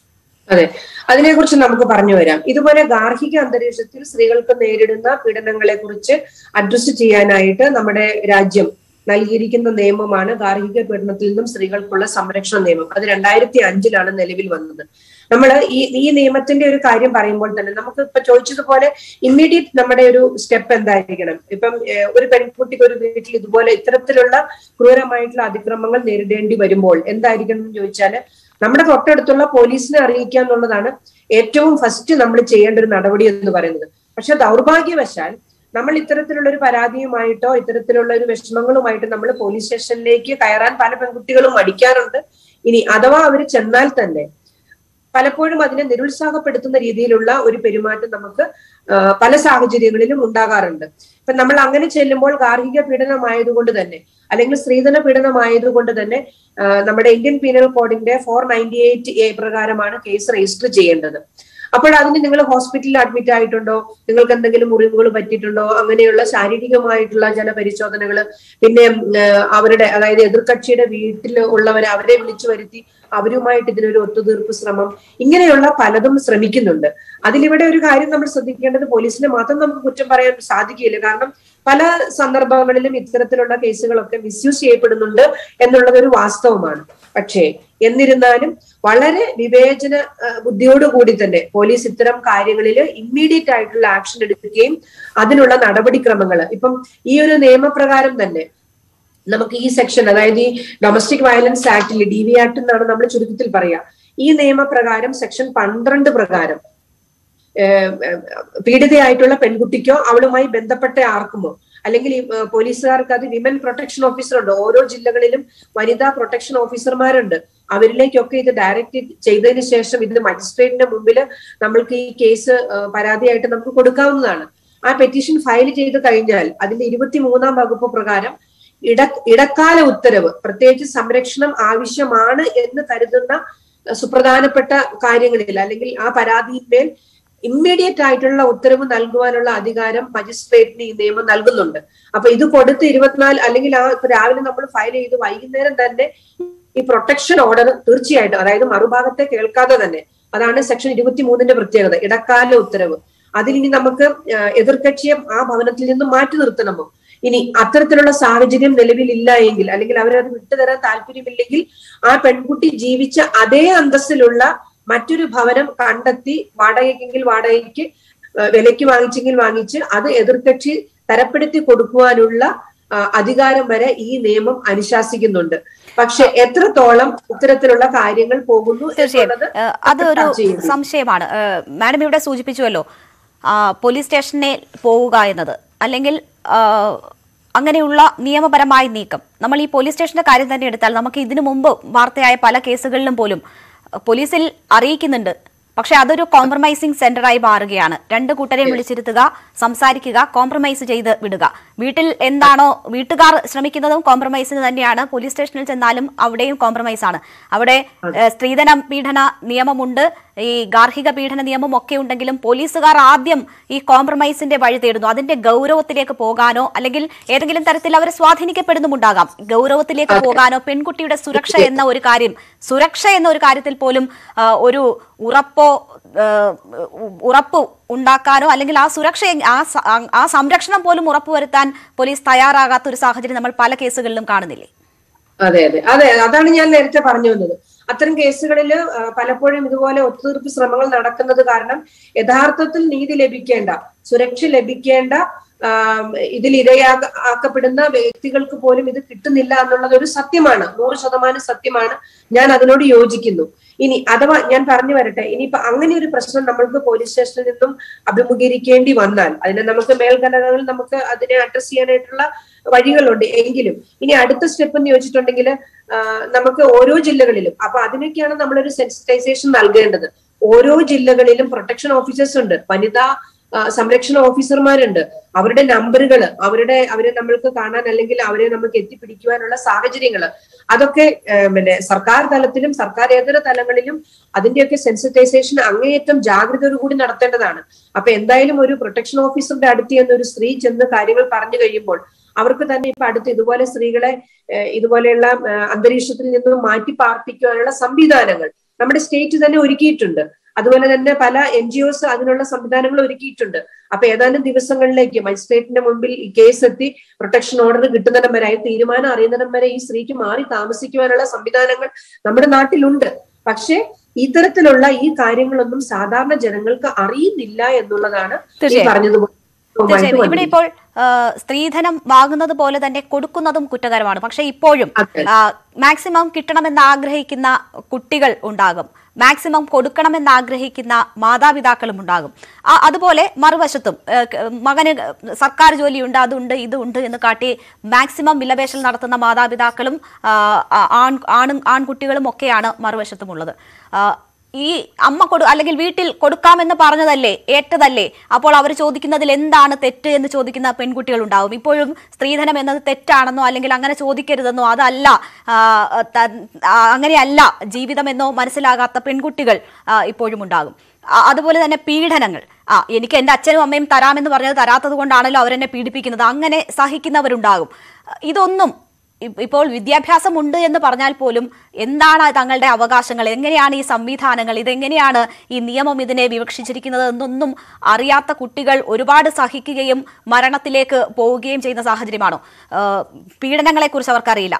അതെ അതിനെക്കുറിച്ച് നമുക്ക് പറഞ്ഞു വരാം ഇതുപോലെ ഗാർഹിക അന്തരീക്ഷത്തിൽ സ്ത്രീകൾക്ക് നേരിടുന്ന പീഡനങ്ങളെ കുറിച്ച് അഡ്രസ് ചെയ്യാനായിട്ട് നമ്മുടെ രാജ്യം നൽകിയിരിക്കുന്ന നിയമമാണ് ഗാർഹിക പീഡനത്തിൽ നിന്നും സ്ത്രീകൾക്കുള്ള സംരക്ഷണ നിയമം അത് രണ്ടായിരത്തി അഞ്ചിലാണ് നിലവിൽ വന്നത് നമ്മൾ ഈ ഈ നിയമത്തിന്റെ ഒരു കാര്യം പറയുമ്പോൾ തന്നെ നമുക്ക് ഇപ്പൊ ചോദിച്ചതുപോലെ ഇമ്മീഡിയറ്റ് നമ്മുടെ ഒരു സ്റ്റെപ്പ് എന്തായിരിക്കണം ഇപ്പം ഏഹ്, ഒരു പെൺകുട്ടിക്ക് ഒരു വീട്ടിൽ ഇതുപോലെ ഇത്തരത്തിലുള്ള ക്രൂരമായിട്ടുള്ള അതിക്രമങ്ങൾ നേരിടേണ്ടി വരുമ്പോൾ എന്തായിരിക്കണം എന്ന് ചോദിച്ചാല് നമ്മുടെ തൊട്ടടുത്തുള്ള പോലീസിനെ അറിയിക്കുക എന്നുള്ളതാണ് ഏറ്റവും ഫസ്റ്റ് നമ്മൾ ചെയ്യേണ്ട ഒരു നടപടി എന്ന് പറയുന്നത് പക്ഷെ ദൗർഭാഗ്യവശാൽ നമ്മൾ ഇത്തരത്തിലുള്ള ഒരു പരാതിയുമായിട്ടോ ഇത്തരത്തിലുള്ള ഒരു വിഷമങ്ങളുമായിട്ട് നമ്മൾ പോലീസ് സ്റ്റേഷനിലേക്ക് കയറാൻ പല പെൺകുട്ടികളും മടിക്കാറുണ്ട് ഇനി അഥവാ അവർ ചെന്നാൽ തന്നെ പലപ്പോഴും അതിനെ നിരുത്സാഹപ്പെടുത്തുന്ന രീതിയിലുള്ള ഒരു പെരുമാറ്റം നമുക്ക് ആ, പല സാഹചര്യങ്ങളിലും ഉണ്ടാകാറുണ്ട് ഇപ്പൊ നമ്മൾ അങ്ങനെ ചെല്ലുമ്പോൾ ഗാർഹിക പീഡനമായതുകൊണ്ട് തന്നെ അല്ലെങ്കിൽ സ്ത്രീധന പീഡനമായതുകൊണ്ട് തന്നെ ആ, നമ്മുടെ ഇന്ത്യൻ പീനൽ കോഡിന്റെ ഫോർ നയൻറ്റി എയ്റ്റ് എ പ്രകാരമാണ് കേസ് രജിസ്റ്റർ ചെയ്യേണ്ടത് അപ്പോൾ അതിന് നിങ്ങൾ ഹോസ്പിറ്റലിൽ അഡ്മിറ്റ് ആയിട്ടുണ്ടോ നിങ്ങൾക്ക് എന്തെങ്കിലും മുറിവുകൾ പറ്റിയിട്ടുണ്ടോ അങ്ങനെയുള്ള ശാരീരികമായിട്ടുള്ള ചില പരിശോധനകൾ പിന്നെ ഉം, ആ, അവരുടെ അതായത് എതിർകക്ഷിയുടെ വീട്ടിൽ ഉള്ളവരെ അവരെ വിളിച്ചു വരുത്തി അവരുമായിട്ട് ഇതിനൊരു ഒത്തുതീർപ്പ് ശ്രമം ഇങ്ങനെയുള്ള പലതും ശ്രമിക്കുന്നുണ്ട് അതിലിവിടെ ഒരു കാര്യം നമ്മൾ ശ്രദ്ധിക്കേണ്ടത് പോലീസിനെ മാത്രം നമുക്ക് കുറ്റം പറയാൻ സാധിക്കില്ല കാരണം പല സന്ദർഭങ്ങളിലും ഇത്തരത്തിലുള്ള കേസുകളൊക്കെ മിസ്യൂസ് ചെയ്യപ്പെടുന്നുണ്ട് എന്നുള്ളത് ഒരു വാസ്തവമാണ് പക്ഷേ എന്നിരുന്നാലും വളരെ വിവേചന ആ, ബുദ്ധിയോടുകൂടി തന്നെ പോലീസ് ഇത്തരം കാര്യങ്ങളിൽ ഇമ്മീഡിയറ്റ് ആയിട്ടുള്ള ആക്ഷൻ എടുക്കുകയും അതിനുള്ള നടപടിക്രമങ്ങൾ ഇപ്പം ഈ ഒരു നിയമപ്രകാരം തന്നെ നമുക്ക് ഈ സെക്ഷൻ അതായത് ഈ ഡൊമസ്റ്റിക് വയലൻസ് ആക്ടിൽ ഡി വി ആക്ട് എന്നാണ് നമ്മൾ ചുരുക്കത്തിൽ പറയാ ഈ നിയമപ്രകാരം സെക്ഷൻ പന്ത്രണ്ട് പ്രകാരം ഏഹ്, ഏഹ്, പീഡിതയായിട്ടുള്ള പെൺകുട്ടിക്കോ അവളുമായി ബന്ധപ്പെട്ട ആർക്കുമോ അല്ലെങ്കിൽ ഈ, ഏഹ്, പോലീസുകാർക്ക് അത് വിമൻ പ്രൊട്ടക്ഷൻ ഓഫീസർ ഉണ്ട് ഓരോ ജില്ലകളിലും വനിതാ പ്രൊട്ടക്ഷൻ ഓഫീസർമാരുണ്ട് അവരിലേക്കൊക്കെ ഇത് ഡയറക്റ്റ് ചെയ്തതിന് ശേഷം ഇതിന് മജിസ്ട്രേറ്റിന്റെ മുമ്പിൽ നമ്മൾക്ക് ഈ കേസ് ഏഹ്, പരാതിയായിട്ട് നമുക്ക് കൊടുക്കാവുന്നതാണ് ആ പെറ്റീഷൻ ഫയൽ ചെയ്ത് കഴിഞ്ഞാൽ അതിന്റെ ഇരുപത്തി മൂന്നാം വകുപ്പ് പ്രകാരം ഇട ഇടക്കാല ഉത്തരവ് പ്രത്യേകിച്ച് സംരക്ഷണം ആവശ്യമാണ് എന്ന് കരുതുന്ന അഹ് സുപ്രധാനപ്പെട്ട കാര്യങ്ങളിൽ അല്ലെങ്കിൽ ആ പരാതിയിന്മേൽ ഇമ്മീഡിയറ്റ് ആയിട്ടുള്ള ഉത്തരവ് നൽകുവാനുള്ള അധികാരം മജിസ്ട്രേറ്റിന് ഈ നിയമം നൽകുന്നുണ്ട് അപ്പൊ ഇത് കൊടുത്ത് ഇരുപത്തിനാല് അല്ലെങ്കിൽ ആ ഇപ്പൊ രാവിലെ നമ്മൾ ഫയൽ ചെയ്ത് വൈകുന്നേരം തന്നെ ഈ പ്രൊട്ടക്ഷൻ ഓർഡർ തീർച്ചയായിട്ടും അതായത് മറുഭാഗത്തെ കേൾക്കാതെ തന്നെ അതാണ് സെക്ഷൻ ഇരുപത്തി മൂന്നിന്റെ പ്രത്യേകത ഇടക്കാല ഉത്തരവ് അതിലിനി നമുക്ക് ആ, എതിർകക്ഷിയെ ആ ഭവനത്തിൽ നിന്ന് മാറ്റി നിർത്തണമോ ഇനി അത്തരത്തിലുള്ള സാഹചര്യം നിലവിലില്ല എങ്കിൽ അല്ലെങ്കിൽ അവരത് വിട്ടുതരാൻ താല്പര്യമില്ലെങ്കിൽ ആ പെൺകുട്ടി ജീവിച്ച അതേ അന്തസ്സിലുള്ള മറ്റൊരു ഭവനം കണ്ടെത്തി വാടകയ്ക്കെങ്കിൽ വാടകയ്ക്ക് ആ, വിലയ്ക്ക് വാങ്ങിച്ചെങ്കിൽ വാങ്ങിച്ച് അത് എതിർകക്ഷി തരപ്പെടുത്തി കൊടുക്കുവാനുള്ള ആ, അധികാരം വരെ ഈ നിയമം അനുശാസിക്കുന്നുണ്ട് പക്ഷെ എത്രത്തോളം ഇത്തരത്തിലുള്ള കാര്യങ്ങൾ പോകുന്നു എന്നുള്ളത് ഏഹ് അതൊരു ചർച്ച ചെയ്യുന്നു. സംശയമാണ് ഏഹ് മാഡം ഇവിടെ സൂചിപ്പിച്ചുവല്ലോ ആ, പോലീസ് സ്റ്റേഷനിൽ പോവുക എന്നത് അല്ലെങ്കിൽ ആ, അങ്ങനെയുള്ള നിയമപരമായ നീക്കം നമ്മൾ ഈ പോലീസ് സ്റ്റേഷന്റെ കാര്യം തന്നെ എടുത്താൽ നമുക്ക് ഇതിനു മുമ്പ് വാർത്തയായ പല കേസുകളിലും പോലും അഹ് പോലീസിൽ അറിയിക്കുന്നുണ്ട് പക്ഷെ അതൊരു കോംപ്രമൈസിംഗ് സെന്ററായി മാറുകയാണ് രണ്ട് കൂട്ടരെയും വിളിച്ചിരുത്തുക സംസാരിക്കുക കോംപ്രമൈസ് ചെയ്ത് വിടുക വീട്ടിൽ എന്താണോ വീട്ടുകാർ ശ്രമിക്കുന്നതും കോംപ്രമൈസിന് തന്നെയാണ് പോലീസ് സ്റ്റേഷനിൽ ചെന്നാലും അവിടെയും കോംപ്രമൈസ് ആണ് അവിടെ ഏഹ്, സ്ത്രീധന പീഡന നിയമമുണ്ട് ഈ ഗാർഹിക പീഡന നിയമം ഒക്കെ ഉണ്ടെങ്കിലും പോലീസുകാർ ആദ്യം ഈ കോംപ്രമൈസിന്റെ വഴി തേടുന്നു അതിന്റെ ഗൗരവത്തിലേക്ക് പോകാനോ അല്ലെങ്കിൽ ഏതെങ്കിലും തരത്തിൽ അവർ സ്വാധീനിക്കപ്പെടുന്നുമുണ്ടാകാം ഗൗരവത്തിലേക്ക് പോകാനോ പെൺകുട്ടിയുടെ സുരക്ഷ എന്ന ഒരു കാര്യം സുരക്ഷ എന്ന ഒരു കാര്യത്തിൽ പോലും ആ, ഒരു ഉറപ്പോ ആ, ഉറപ്പ് ഉണ്ടാക്കാനോ അല്ലെങ്കിൽ ആ സുരക്ഷ എങ്- ആ സ- ആ- ആ സംരക്ഷണം പോലും ഉറപ്പുവരുത്താൻ പോലീസ് തയ്യാറാകാത്ത ഒരു സാഹചര്യം നമ്മൾ പല കേസുകളിലും കാണുന്നില്ലേ അതെ അതെ അതെ അതാണ് ഞാൻ നേരത്തെ പറഞ്ഞു വന്നത് അത്തരം കേസുകളിൽ പലപ്പോഴും ഇതുപോലെ ഒത്തുതീർപ്പ് ശ്രമങ്ങൾ നടക്കുന്നത് കാരണം യഥാർത്ഥത്തിൽ നീതി ലഭിക്കേണ്ട സുരക്ഷ ലഭിക്കേണ്ട ആം, ഇതിൽ ഇരയാക്കപ്പെടുന്ന വ്യക്തികൾക്ക് പോലും ഇത് കിട്ടുന്നില്ല എന്നുള്ളത് ഒരു സത്യമാണ് നൂറ് ശതമാനം സത്യമാണ് ഞാൻ അതിനോട് യോജിക്കുന്നു ഇനി അഥവാ ഞാൻ പറഞ്ഞു വരട്ടെ ഇനിയിപ്പോ അങ്ങനെ ഒരു പ്രശ്നം നമ്മൾക്ക് പോലീസ് സ്റ്റേഷനിൽ നിന്നും അഭിമുഖീകരിക്കേണ്ടി വന്നാൽ അതിനെ നമുക്ക് മേൽഘടകകൾ നമുക്ക് അതിനെ അഡ്രസ് ചെയ്യാനായിട്ടുള്ള വഴികളുണ്ട് എങ്കിലും ഇനി അടുത്ത സ്റ്റെപ്പ് എന്ന് ചോദിച്ചിട്ടുണ്ടെങ്കിൽ നമുക്ക് ഓരോ ജില്ലകളിലും അപ്പൊ അതിനൊക്കെയാണ് നമ്മളൊരു സെൻസിറ്റൈസേഷൻ നൽകേണ്ടത് ഓരോ ജില്ലകളിലും പ്രൊട്ടക്ഷൻ ഓഫീസേഴ്സ് ഉണ്ട് വനിതാ ആ, സംരക്ഷണ ഓഫീസർമാരുണ്ട് അവരുടെ നമ്പറുകൾ അവരുടെ അവരെ നമ്മൾക്ക് കാണാൻ അല്ലെങ്കിൽ അവരെ നമുക്ക് എത്തിപ്പിടിക്കുവാനുള്ള സാഹചര്യങ്ങൾ അതൊക്കെ ആ, പിന്നെ സർക്കാർ തലത്തിലും സർക്കാരേതര തലങ്ങളിലും അതിന്റെയൊക്കെ സെൻസിറ്റൈസേഷൻ അങ്ങേയറ്റം ജാഗ്രതയോടുകൂടി നടത്തേണ്ടതാണ് അപ്പൊ എന്തായാലും ഒരു പ്രൊട്ടക്ഷൻ ഓഫീസറുടെ അടുത്ത് ചെന്ന് ഒരു സ്ത്രീ ചെന്ന് കാര്യങ്ങൾ പറഞ്ഞു കഴിയുമ്പോൾ അവർക്ക് തന്നെ ഇപ്പൊ അടുത്ത് ഇതുപോലെ സ്ത്രീകളെ ഏഹ്, ഇതുപോലെയുള്ള ഏഹ്, അന്തരീക്ഷത്തിൽ നിന്നും മാറ്റി പാർപ്പിക്കുവാനുള്ള സംവിധാനങ്ങൾ നമ്മുടെ സ്റ്റേറ്റ് തന്നെ ഒരുക്കിയിട്ടുണ്ട് അതുപോലെ തന്നെ പല എൻ ജി ഒസ് അതിനുള്ള സംവിധാനങ്ങൾ ഒരുക്കിയിട്ടുണ്ട് അപ്പൊ ഏതാനും ദിവസങ്ങളിലേക്ക് മജിസ്ട്രേറ്റിന്റെ മുമ്പിൽ ഈ കേസ് എത്തി പ്രൊട്ടക്ഷൻ ഓർഡർ കിട്ടുന്നിടം വരെ അതിന് തീരുമാനം അറിയുന്നിടം വരെ ഈ സ്ത്രീക്ക് മാറി താമസിക്കുവാനുള്ള സംവിധാനങ്ങൾ നമ്മുടെ നാട്ടിലുണ്ട് പക്ഷേ ഇത്തരത്തിലുള്ള ഈ കാര്യങ്ങളൊന്നും സാധാരണ ജനങ്ങൾക്ക് അറിയുന്നില്ല എന്നുള്ളതാണ് ഈ തീർച്ചയായും. പറഞ്ഞതുപോലെ തീർച്ചയായും ഇവിടെ ഇപ്പോൾ ആ, സ്ത്രീധനം വാങ്ങുന്നത് പോലെ തന്നെ കൊടുക്കുന്നതും കുറ്റകരമാണ് പക്ഷെ ഇപ്പോഴും മാക്സിമം കിട്ടണമെന്ന് ആഗ്രഹിക്കുന്ന കുട്ടികൾ ഉണ്ടാകും മാക്സിമം കൊടുക്കണമെന്ന് ആഗ്രഹിക്കുന്ന മാതാപിതാക്കളും ഉണ്ടാകും ആ, അതുപോലെ മറുവശത്തും ഏ, ക- മകന് സർക്കാർ ജോലിയുണ്ട് അതുണ്ട് ഇതുണ്ട് എന്ന് കാട്ടി മാക്സിമം വിലപേശൽ നടത്തുന്ന മാതാപിതാക്കളും ആ, ആ, ആൺ ആണും ആൺകുട്ടികളും ഒക്കെയാണ് മറുവശത്തുമുള്ളത് ആ, ഈ അമ്മ കൊടു അല്ലെങ്കിൽ വീട്ടിൽ കൊടുക്കാമെന്ന് പറഞ്ഞതല്ലേ ഏറ്റതല്ലേ അപ്പോൾ അവർ ചോദിക്കുന്നതിൽ എന്താണ് തെറ്റ് എന്ന് ചോദിക്കുന്ന പെൺകുട്ടികൾ ഉണ്ടാവും ഇപ്പോഴും സ്ത്രീധനം എന്നത് തെറ്റാണെന്നോ അല്ലെങ്കിൽ അങ്ങനെ ചോദിക്കരുതെന്നോ അതല്ല ആ, ത- ആ, അങ്ങനെയല്ല ജീവിതമെന്നോ മനസ്സിലാകാത്ത പെൺകുട്ടികൾ ആ, ഇപ്പോഴും ഉണ്ടാകും ആ, അതുപോലെ തന്നെ പീഡനങ്ങൾ ആ എനിക്ക് എൻ്റെ അച്ഛനും അമ്മയും തരാമെന്ന് പറഞ്ഞത് തരാത്തത് കൊണ്ടാണല്ലോ അവരെന്നെ പീഡിപ്പിക്കുന്നത് അങ്ങനെ സഹിക്കുന്നവരുണ്ടാകും ഇതൊന്നും ഇ- ഇപ്പോൾ വിദ്യാഭ്യാസം ഉണ്ട് എന്ന് പറഞ്ഞാൽ പോലും എന്താണ് തങ്ങളുടെ അവകാശങ്ങൾ എങ്ങനെയാണ് ഈ സംവിധാനങ്ങൾ ഇതെങ്ങനെയാണ് ഈ നിയമം ഇതിനെ വിവക്ഷിച്ചിരിക്കുന്നത് എന്നൊന്നും അറിയാത്ത കുട്ടികൾ ഒരുപാട് സഹിക്കുകയും മരണത്തിലേക്ക് പോവുകയും ചെയ്യുന്ന സാഹചര്യമാണോ ഏഹ് പീഡനങ്ങളെക്കുറിച്ച് അവർക്കറിയില്ല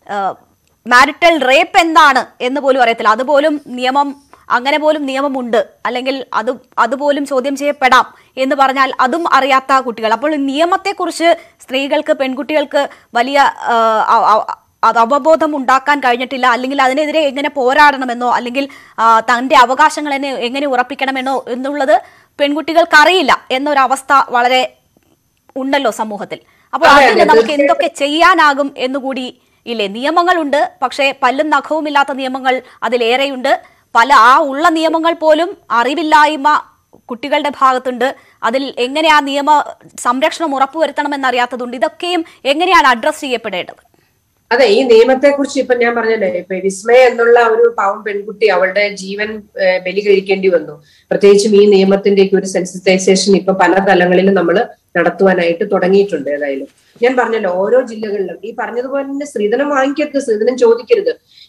മാരിറ്റൽ റേപ്പ് എന്താണ് എന്ന് പോലും അറിയത്തില്ല അതുപോലും നിയമം അങ്ങനെ പോലും നിയമമുണ്ട് അല്ലെങ്കിൽ അത് അതുപോലും ചോദ്യം ചെയ്യപ്പെടാം എന്ന് പറഞ്ഞാൽ അതും അറിയാത്ത കുട്ടികൾ അപ്പോൾ ഈ നിയമത്തെക്കുറിച്ച് സ്ത്രീകൾക്ക് പെൺകുട്ടികൾക്ക് വലിയ ആ, അ- അ- അത് അവബോധം ഉണ്ടാക്കാൻ കഴിഞ്ഞിട്ടില്ല അല്ലെങ്കിൽ അതിനെതിരെ എങ്ങനെ പോരാടണമെന്നോ അല്ലെങ്കിൽ ആ, തന്റെ അവകാശങ്ങൾ എന്നെ എങ്ങനെ ഉറപ്പിക്കണമെന്നോ എന്നുള്ളത് പെൺകുട്ടികൾക്ക് അറിയില്ല എന്നൊരവസ്ഥ വളരെ ഉണ്ടല്ലോ സമൂഹത്തിൽ അപ്പോൾ അതെ, അതിന് അതെ, നമുക്ക് തീർച്ചയായും. എന്തൊക്കെ ചെയ്യാനാകും എന്നുകൂടി ഇല്ലേ നിയമങ്ങളുണ്ട് പക്ഷേ പല്ലും നഖവും ഇല്ലാത്ത നിയമങ്ങൾ അതിലേറെയുണ്ട് പല ആ ഉള്ള നിയമങ്ങൾ പോലും അറിവില്ലായ്മ കുട്ടികളുടെ ഭാഗത്തുണ്ട് അതിൽ എങ്ങനെ ആ നിയമ സംരക്ഷണം ഉറപ്പുവരുത്തണമെന്നറിയാത്തതുണ്ട് ഇതൊക്കെയും എങ്ങനെയാണ് അഡ്രസ് ചെയ്യപ്പെടേണ്ടത് അതെ ഈ നിയമത്തെ കുറിച്ച് ഇപ്പൊ ഞാൻ പറഞ്ഞല്ലേ ഇപ്പൊ വിസ്മയ എന്നുള്ള ഒരു പാവം പെൺകുട്ടി അവളുടെ ജീവൻ ഏഹ്, ബലി കഴിക്കേണ്ടി വന്നു പ്രത്യേകിച്ചും ഈ നിയമത്തിന്റെ ഒരു സെൻസിറ്റൈസേഷൻ ഇപ്പൊ പല തലങ്ങളിലും നമ്മൾ നടത്തുവാനായിട്ട് തുടങ്ങിയിട്ടുണ്ട് ഏതായാലും ഞാൻ പറഞ്ഞല്ലോ ഓരോ ജില്ലകളിലും ഈ പറഞ്ഞതുപോലെ തന്നെ സ്ത്രീധനം വാങ്ങിക്കരുത് സ്ത്രീധനം ചോദിക്കരുത്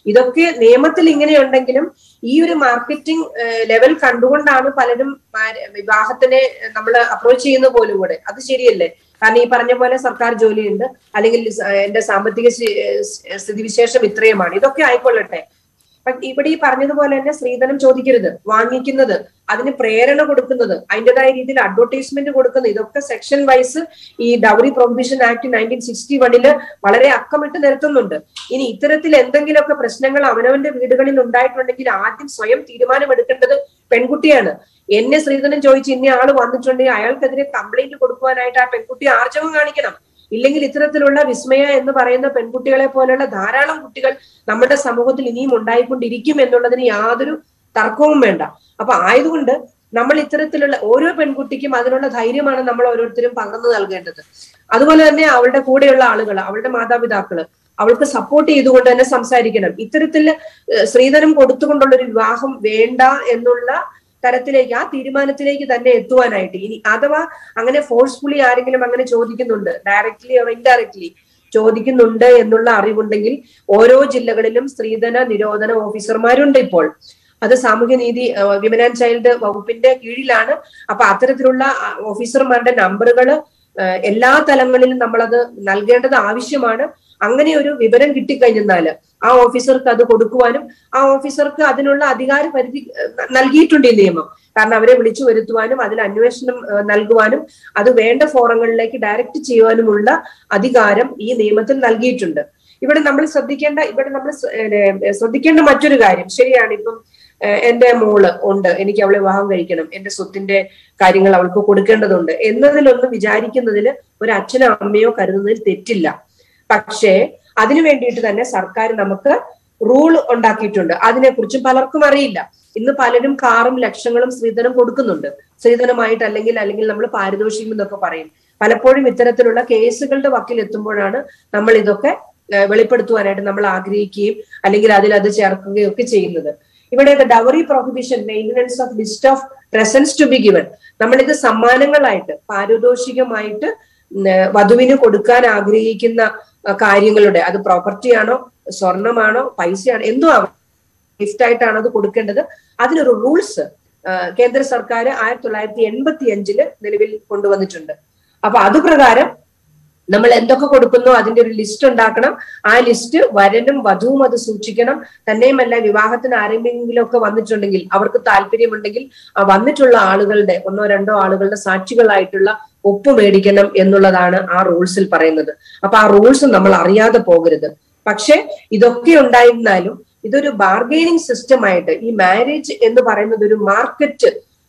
ഇതൊക്കെ നിയമത്തിൽ ഇങ്ങനെയുണ്ടെങ്കിലും ഈ ഒരു മാർക്കറ്റിംഗ് ലെവൽ കണ്ടുകൊണ്ടാണ് പലരും മാര- വിവാഹത്തിനെ നമ്മൾ അപ്രോച്ച് ചെയ്യുന്ന പോലും കൂടെ അത് ശരിയല്ലേ കാരണം ഈ പറഞ്ഞ പോലെ സർക്കാർ ജോലിയുണ്ട് അല്ലെങ്കിൽ സ- എന്റെ സാമ്പത്തിക സ്ഥി- ഏഹ് സ്ഥിതിവിശേഷം ഇത്രയുമാണ് ഇതൊക്കെ ആയിക്കൊള്ളട്ടെ പക്ഷെ ഇവിടെ ഈ പറഞ്ഞതുപോലെ തന്നെ സ്ത്രീധനം ചോദിക്കരുത് വാങ്ങിക്കുന്നത് അതിന് പ്രേരണ കൊടുക്കുന്നത് അതിൻ്റെതായ രീതിയിൽ അഡ്വർടൈസ്മെന്റ് കൊടുക്കുന്നത് ഇതൊക്കെ സെക്ഷൻ വൈസ് ഈ dowry prohibition act nineteen sixty വണ്ണില് വളരെ അക്കമിട്ട് നിരത്തുന്നുണ്ട് ഇനി ഇത്തരത്തിൽ എന്തെങ്കിലുമൊക്കെ പ്രശ്നങ്ങൾ അവനവന്റെ വീടുകളിൽ ഉണ്ടായിട്ടുണ്ടെങ്കിൽ ആദ്യം സ്വയം തീരുമാനമെടുക്കേണ്ടത് പെൺകുട്ടിയാണ് എന്നെ സ്ത്രീധനം ചോദിച്ച് ഇന്ന ആള് വന്നിട്ടുണ്ടെങ്കിൽ അയാൾക്കെതിരെ കംപ്ലൈന്റ് കൊടുക്കുവാനായിട്ട് ആ പെൺകുട്ടി ആർജവം കാണിക്കണം ഇല്ലെങ്കിൽ ഇത്തരത്തിലുള്ള വിസ്മയ എന്ന് പറയുന്ന പെൺകുട്ടികളെ പോലെയുള്ള ധാരാളം കുട്ടികൾ നമ്മുടെ സമൂഹത്തിൽ ഇനിയും ഉണ്ടായിക്കൊണ്ടിരിക്കും എന്നുള്ളതിന് യാതൊരു തർക്കവും വേണ്ട അപ്പൊ ആയതുകൊണ്ട് നമ്മൾ ഇത്തരത്തിലുള്ള ഓരോ പെൺകുട്ടിക്കും അതിനുള്ള ധൈര്യമാണ് നമ്മൾ ഓരോരുത്തരും പകർന്നു നൽകേണ്ടത് അതുപോലെ തന്നെ അവളുടെ കൂടെയുള്ള ആളുകൾ അവളുടെ മാതാപിതാക്കള് അവൾക്ക് സപ്പോർട്ട് ചെയ്തുകൊണ്ട് തന്നെ സംസാരിക്കണം ഇത്തരത്തിൽ ഏഹ്, സ്ത്രീധനം കൊടുത്തുകൊണ്ടുള്ള ഒരു വിവാഹം വേണ്ട എന്നുള്ള തരത്തിലേക്ക് ആ തീരുമാനത്തിലേക്ക് തന്നെ എത്തുവാനായിട്ട് ഇനി അഥവാ അങ്ങനെ ഫോഴ്സ്ഫുള്ളി ആരെങ്കിലും അങ്ങനെ ചോദിക്കുന്നുണ്ട് ഡയറക്ട്ലി ഓർ ഇൻഡയറക്ട്ലി ചോദിക്കുന്നുണ്ട് എന്നുള്ള അറിവുണ്ടെങ്കിൽ ഓരോ ജില്ലകളിലും സ്ത്രീധന നിരോധന ഓഫീസർമാരുണ്ട് ഇപ്പോൾ അത് സാമൂഹ്യനീതി വിമൻ ആൻഡ് ചൈൽഡ് വകുപ്പിന്റെ കീഴിലാണ് അപ്പൊ അത്തരത്തിലുള്ള ആ, ഓഫീസർമാരുടെ നമ്പറുകൾ എല്ലാ തലങ്ങളിലും നമ്മളത് നൽകേണ്ടത് ആവശ്യമാണ് അങ്ങനെ ഒരു വിവരം കിട്ടിക്കഴിഞ്ഞാല് ആ ഓഫീസർക്ക് അത് കൊടുക്കുവാനും ആ ഓഫീസർക്ക് അതിനുള്ള അധികാര പരിധി ഏഹ്, നൽകിയിട്ടുണ്ട് ഈ നിയമം കാരണം അവരെ വിളിച്ചു വരുത്തുവാനും അതിൽ അന്വേഷണം ഏഹ്, നൽകുവാനും അത് വേണ്ട ഫോറങ്ങളിലേക്ക് ഡയറക്റ്റ് ചെയ്യുവാനുമുള്ള അധികാരം ഈ നിയമത്തിൽ നൽകിയിട്ടുണ്ട് ഇവിടെ നമ്മൾ ശ്രദ്ധിക്കേണ്ട ഇവിടെ നമ്മൾ ശ്ര- ഏഹ്, ശ്രദ്ധിക്കേണ്ട മറ്റൊരു കാര്യം ശരിയാണ് ഇപ്പം ഏഹ്, എന്റെ മോള് ഉണ്ട് എനിക്ക് അവളെ വിവാഹം കഴിക്കണം എന്റെ സ്വത്തിന്റെ കാര്യങ്ങൾ അവൾക്ക് കൊടുക്കേണ്ടതുണ്ട് എന്നതിലൊന്നും വിചാരിക്കുന്നതിൽ ഒരു അച്ഛനോ അമ്മയോ കരുതുന്നതിൽ തെറ്റില്ല പക്ഷേ അതിനു വേണ്ടിയിട്ട് തന്നെ സർക്കാർ നമുക്ക് റൂൾ ഉണ്ടാക്കിയിട്ടുണ്ട് അതിനെക്കുറിച്ചും പലർക്കും അറിയില്ല ഇന്ന് പലരും കാറും ലക്ഷങ്ങളും സ്ത്രീധനം കൊടുക്കുന്നുണ്ട് സ്ത്രീധനമായിട്ട് അല്ലെങ്കിൽ അല്ലെങ്കിൽ നമ്മൾ പാരിതോഷികം എന്നൊക്കെ പറയും പലപ്പോഴും ഇത്തരത്തിലുള്ള കേസുകളുടെ വക്കിൽ എത്തുമ്പോഴാണ് നമ്മൾ ഇതൊക്കെ ഏഹ്, വെളിപ്പെടുത്തുവാനായിട്ട് നമ്മൾ ആഗ്രഹിക്കുകയും അല്ലെങ്കിൽ അതിൽ അത് ചേർക്കുകയും ഒക്കെ ചെയ്യുന്നത് ഇവിടെ dowry prohibition maintenance of list of presents to be given നമ്മളിത് സമ്മാനങ്ങളായിട്ട് പാരിതോഷികമായിട്ട് ഉം, ഏഹ്, വധുവിന് കൊടുക്കാൻ ആഗ്രഹിക്കുന്ന അഹ് കാര്യങ്ങളുടെ അത് പ്രോപ്പർട്ടി ആണോ സ്വർണമാണോ പൈസയാണോ എന്തോ ആവാം ഗിഫ്റ്റ് ആയിട്ടാണ് അത് കൊടുക്കേണ്ടത് അതിനൊരു റൂൾസ് കേന്ദ്ര സർക്കാർ ആയിരത്തി തൊള്ളായിരത്തി എൺപത്തി അഞ്ചില് നിലവിൽ കൊണ്ടുവന്നിട്ടുണ്ട് അപ്പൊ അത് പ്രകാരം നമ്മൾ എന്തൊക്കെ കൊടുക്കുന്നു അതിന്റെ ഒരു ലിസ്റ്റ് ഉണ്ടാക്കണം ആ ലിസ്റ്റ് വരനും വധുവും അത് സൂക്ഷിക്കണം തന്നെയുമല്ല വിവാഹത്തിന് ആരെങ്കിലും ഒക്കെ വന്നിട്ടുണ്ടെങ്കിൽ അവർക്ക് താല്പര്യമുണ്ടെങ്കിൽ ആ വന്നിട്ടുള്ള ആളുകളുടെ ഒന്നോ രണ്ടോ ആളുകളുടെ സാക്ഷികളായിട്ടുള്ള ഒപ്പ് മേടിക്കണം എന്നുള്ളതാണ് ആ റൂൾസിൽ പറയുന്നത് അപ്പൊ ആ റൂൾസ് നമ്മൾ അറിയാതെ പോകരുത് പക്ഷെ ഇതൊക്കെ ഉണ്ടായിരുന്നാലും ഇതൊരു ബാർഗെയിനിങ് സിസ്റ്റം ആയിട്ട് ഈ മാരേജ് എന്ന് പറയുന്നത് ഒരു മാർക്കറ്റ്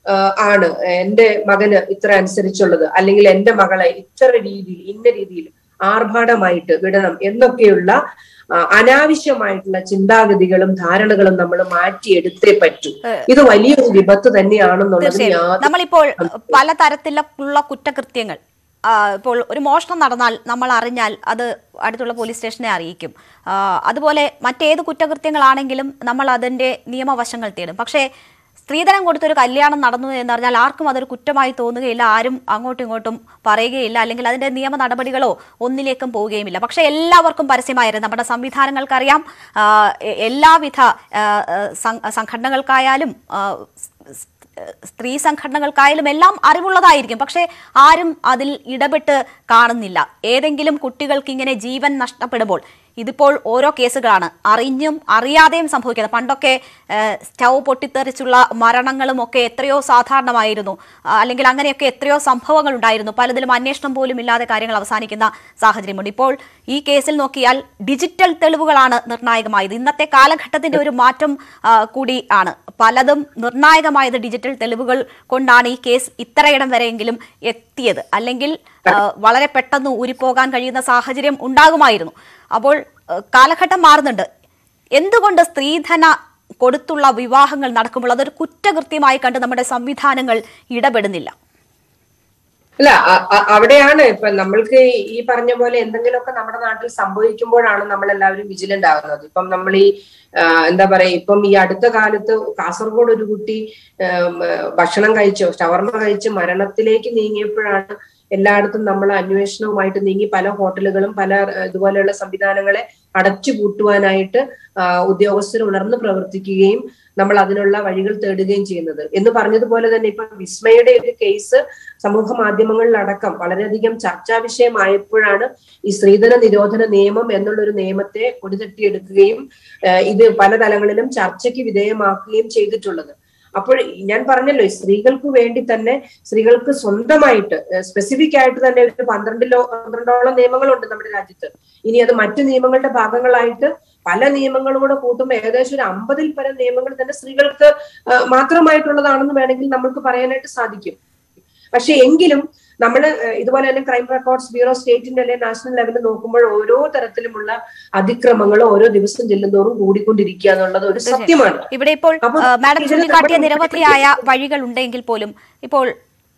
ആണ് എന്റെ മകന് ഇത്ര അനുസരിച്ചുള്ളത് അല്ലെങ്കിൽ എന്റെ മകളെ ഇത്ര രീതിയിൽ ഇന്ന രീതിയിൽ ആർഭാടമായിട്ട് വിടണം എന്നൊക്കെയുള്ള ആ, അനാവശ്യമായിട്ടുള്ള ചിന്താഗതികളും ധാരണകളും നമ്മൾ മാറ്റിയെടുത്തേ പറ്റൂ ഇത് വലിയൊരു വിപത്ത് തന്നെയാണെന്നുള്ളത് തീർച്ചയായും യാതൊരു നമ്മളിപ്പോൾ പലതരത്തിലുള്ള കുറ്റകൃത്യങ്ങൾ ആ, ഇപ്പോൾ ഒരു മോഷണം നടന്നാൽ നമ്മൾ അറിഞ്ഞാൽ അത് അടുത്തുള്ള പോലീസ് സ്റ്റേഷനെ അറിയിക്കും ആ, അതുപോലെ മറ്റേത് കുറ്റകൃത്യങ്ങളാണെങ്കിലും നമ്മൾ അതിൻ്റെ നിയമവശങ്ങൾ തേടും പക്ഷേ സ്ത്രീധനം കൊടുത്തൊരു കല്യാണം നടന്നു എന്ന് പറഞ്ഞാൽ ആർക്കും അതൊരു കുറ്റമായി തോന്നുകയില്ല ആരും അങ്ങോട്ടും ഇങ്ങോട്ടും പറയുകയില്ല അല്ലെങ്കിൽ അതിന്റെ നിയമ നടപടികളോ ഒന്നിലേക്കും പോവുകയുമില്ല പക്ഷേ എല്ലാവർക്കും പരസ്യമായിരുന്നു നമ്മുടെ സംവിധാനങ്ങൾക്കറിയാം ആ, എ- എല്ലാവിധ ആ, ആ, സം- സംഘടനകൾക്കായാലും ആ, സ്- സ്ത്രീ സംഘടനകൾക്കായാലും എല്ലാം അറിവുള്ളതായിരിക്കും പക്ഷേ ആരും അതിൽ ഇടപെട്ട് കാണുന്നില്ല ഏതെങ്കിലും കുട്ടികൾക്ക് ഇങ്ങനെ ജീവൻ നഷ്ടപ്പെടുമ്പോൾ ഇതിപ്പോൾ ഓരോ കേസുകളാണ് അറിഞ്ഞും അറിയാതെയും സംഭവിക്കുന്നത് പണ്ടൊക്കെ ഏഹ്, സ്റ്റൗ പൊട്ടിത്തെറിച്ചുള്ള മരണങ്ങളും ഒക്കെ എത്രയോ സാധാരണമായിരുന്നു ആ, അല്ലെങ്കിൽ അങ്ങനെയൊക്കെ എത്രയോ സംഭവങ്ങൾ ഉണ്ടായിരുന്നു പലതിലും അന്വേഷണം പോലും ഇല്ലാതെ കാര്യങ്ങൾ അവസാനിക്കുന്ന സാഹചര്യമുണ്ട് ഇപ്പോൾ ഈ കേസിൽ നോക്കിയാൽ ഡിജിറ്റൽ തെളിവുകളാണ് നിർണായകമായത് ഇന്നത്തെ കാലഘട്ടത്തിന്റെ ഒരു മാറ്റം ആ, കൂടി ആണ് പലതും നിർണായകമായത് ഡിജിറ്റൽ തെളിവുകൾ കൊണ്ടാണ് ഈ കേസ് ഇത്രയിടം വരെയെങ്കിലും എത്തിയത് അല്ലെങ്കിൽ ആ, വളരെ പെട്ടെന്ന് ഊരിപ്പോകാൻ കഴിയുന്ന സാഹചര്യം ഉണ്ടാകുമായിരുന്നു അപ്പോൾ ആ, കാലഘട്ടം മാറുന്നുണ്ട് എന്തുകൊണ്ട് സ്ത്രീധന കൊടുത്തുള്ള വിവാഹങ്ങൾ നടക്കുമ്പോൾ അതൊരു കുറ്റകൃത്യമായി കണ്ട് നമ്മുടെ സംവിധാനങ്ങൾ ഇടപെടുന്നില്ല അല്ല അ- അ- അവിടെയാണ് ഇപ്പൊ നമ്മൾക്ക് ഈ പറഞ്ഞ പോലെ എന്തെങ്കിലുമൊക്കെ നമ്മുടെ നാട്ടിൽ സംഭവിക്കുമ്പോഴാണ് നമ്മൾ എല്ലാവരും വിജിലന്റ് ആകുന്നത് ഇപ്പം നമ്മൾ ഈ ആ, എന്താ പറയാ ഇപ്പം ഈ അടുത്ത കാലത്ത് കാസർഗോഡ് ഒരു കുട്ടി ഉം, ഭക്ഷണം കഴിച്ചോ ഷവർമ കഴിച്ച് മരണത്തിലേക്ക് നീങ്ങിയപ്പോഴാണ് എല്ലായിടത്തും നമ്മൾ അന്വേഷണവുമായിട്ട് നീങ്ങി പല ഹോട്ടലുകളും പല ഏഹ്, ഇതുപോലെയുള്ള സംവിധാനങ്ങളെ അടച്ചുപൂട്ടുവാനായിട്ട് ആ, ഉദ്യോഗസ്ഥർ ഉണർന്ന് പ്രവർത്തിക്കുകയും നമ്മൾ അതിനുള്ള വഴികൾ തേടുകയും ചെയ്യുന്നത് എന്ന് പറഞ്ഞതുപോലെ തന്നെ ഇപ്പൊ വിസ്മയുടെ ഒരു കേസ് സമൂഹ മാധ്യമങ്ങളിലടക്കം വളരെയധികം ചർച്ചാ വിഷയമായപ്പോഴാണ് ഈ സ്ത്രീധന നിരോധന നിയമം എന്നുള്ള ഒരു നിയമത്തെ പൊടിതട്ടിയെടുക്കുകയും ഏഹ്, ഇത് പല തലങ്ങളിലും ചർച്ചയ്ക്ക് വിധേയമാക്കുകയും ചെയ്തിട്ടുള്ളത് അപ്പോൾ ഞാൻ പറഞ്ഞല്ലോ ഈ സ്ത്രീകൾക്ക് വേണ്ടി തന്നെ സ്ത്രീകൾക്ക് സ്വന്തമായിട്ട് സ്പെസിഫിക് ആയിട്ട് തന്നെ ഒരു പന്ത്രണ്ടിലോ പന്ത്രണ്ടോളം നിയമങ്ങളുണ്ട് നമ്മുടെ രാജ്യത്ത് ഇനി അത് മറ്റു നിയമങ്ങളുടെ ഭാഗങ്ങളായിട്ട് പല നിയമങ്ങളും കൂടെ കൂട്ടുമ്പോൾ ഏകദേശം ഒരു അമ്പതിൽ പരം നിയമങ്ങൾ തന്നെ സ്ത്രീകൾക്ക് ആ, മാത്രമായിട്ടുള്ളതാണെന്ന് വേണമെങ്കിൽ നമുക്ക് പറയാനായിട്ട് സാധിക്കും പക്ഷെ എങ്കിലും നമ്മൾ ഇതുപോലെ തന്നെ ക്രൈം റെക്കോർഡ്സ് ബ്യൂറോ സ്റ്റേറ്റിന്റെ അല്ലെങ്കിൽ നാഷണൽ ലെവലിൽ നോക്കുമ്പോൾ ഓരോ തരത്തിലുമുള്ള അതിക്രമങ്ങൾ ഓരോ ദിവസം ചെല്ലുന്തോറും കൂടിക്കൊണ്ടിരിക്കുക എന്നുള്ളത് ഒരു സത്യമാണ് ഇവിടെ ഇപ്പോൾ അപ്പോൾ ആ, മാഡം ഇതിന് ചൂണ്ടിക്കാട്ടിയ നമ്മുടെ നിരവധിയായ വഴികൾ ഉണ്ടെങ്കിൽ പോലും ഇപ്പോൾ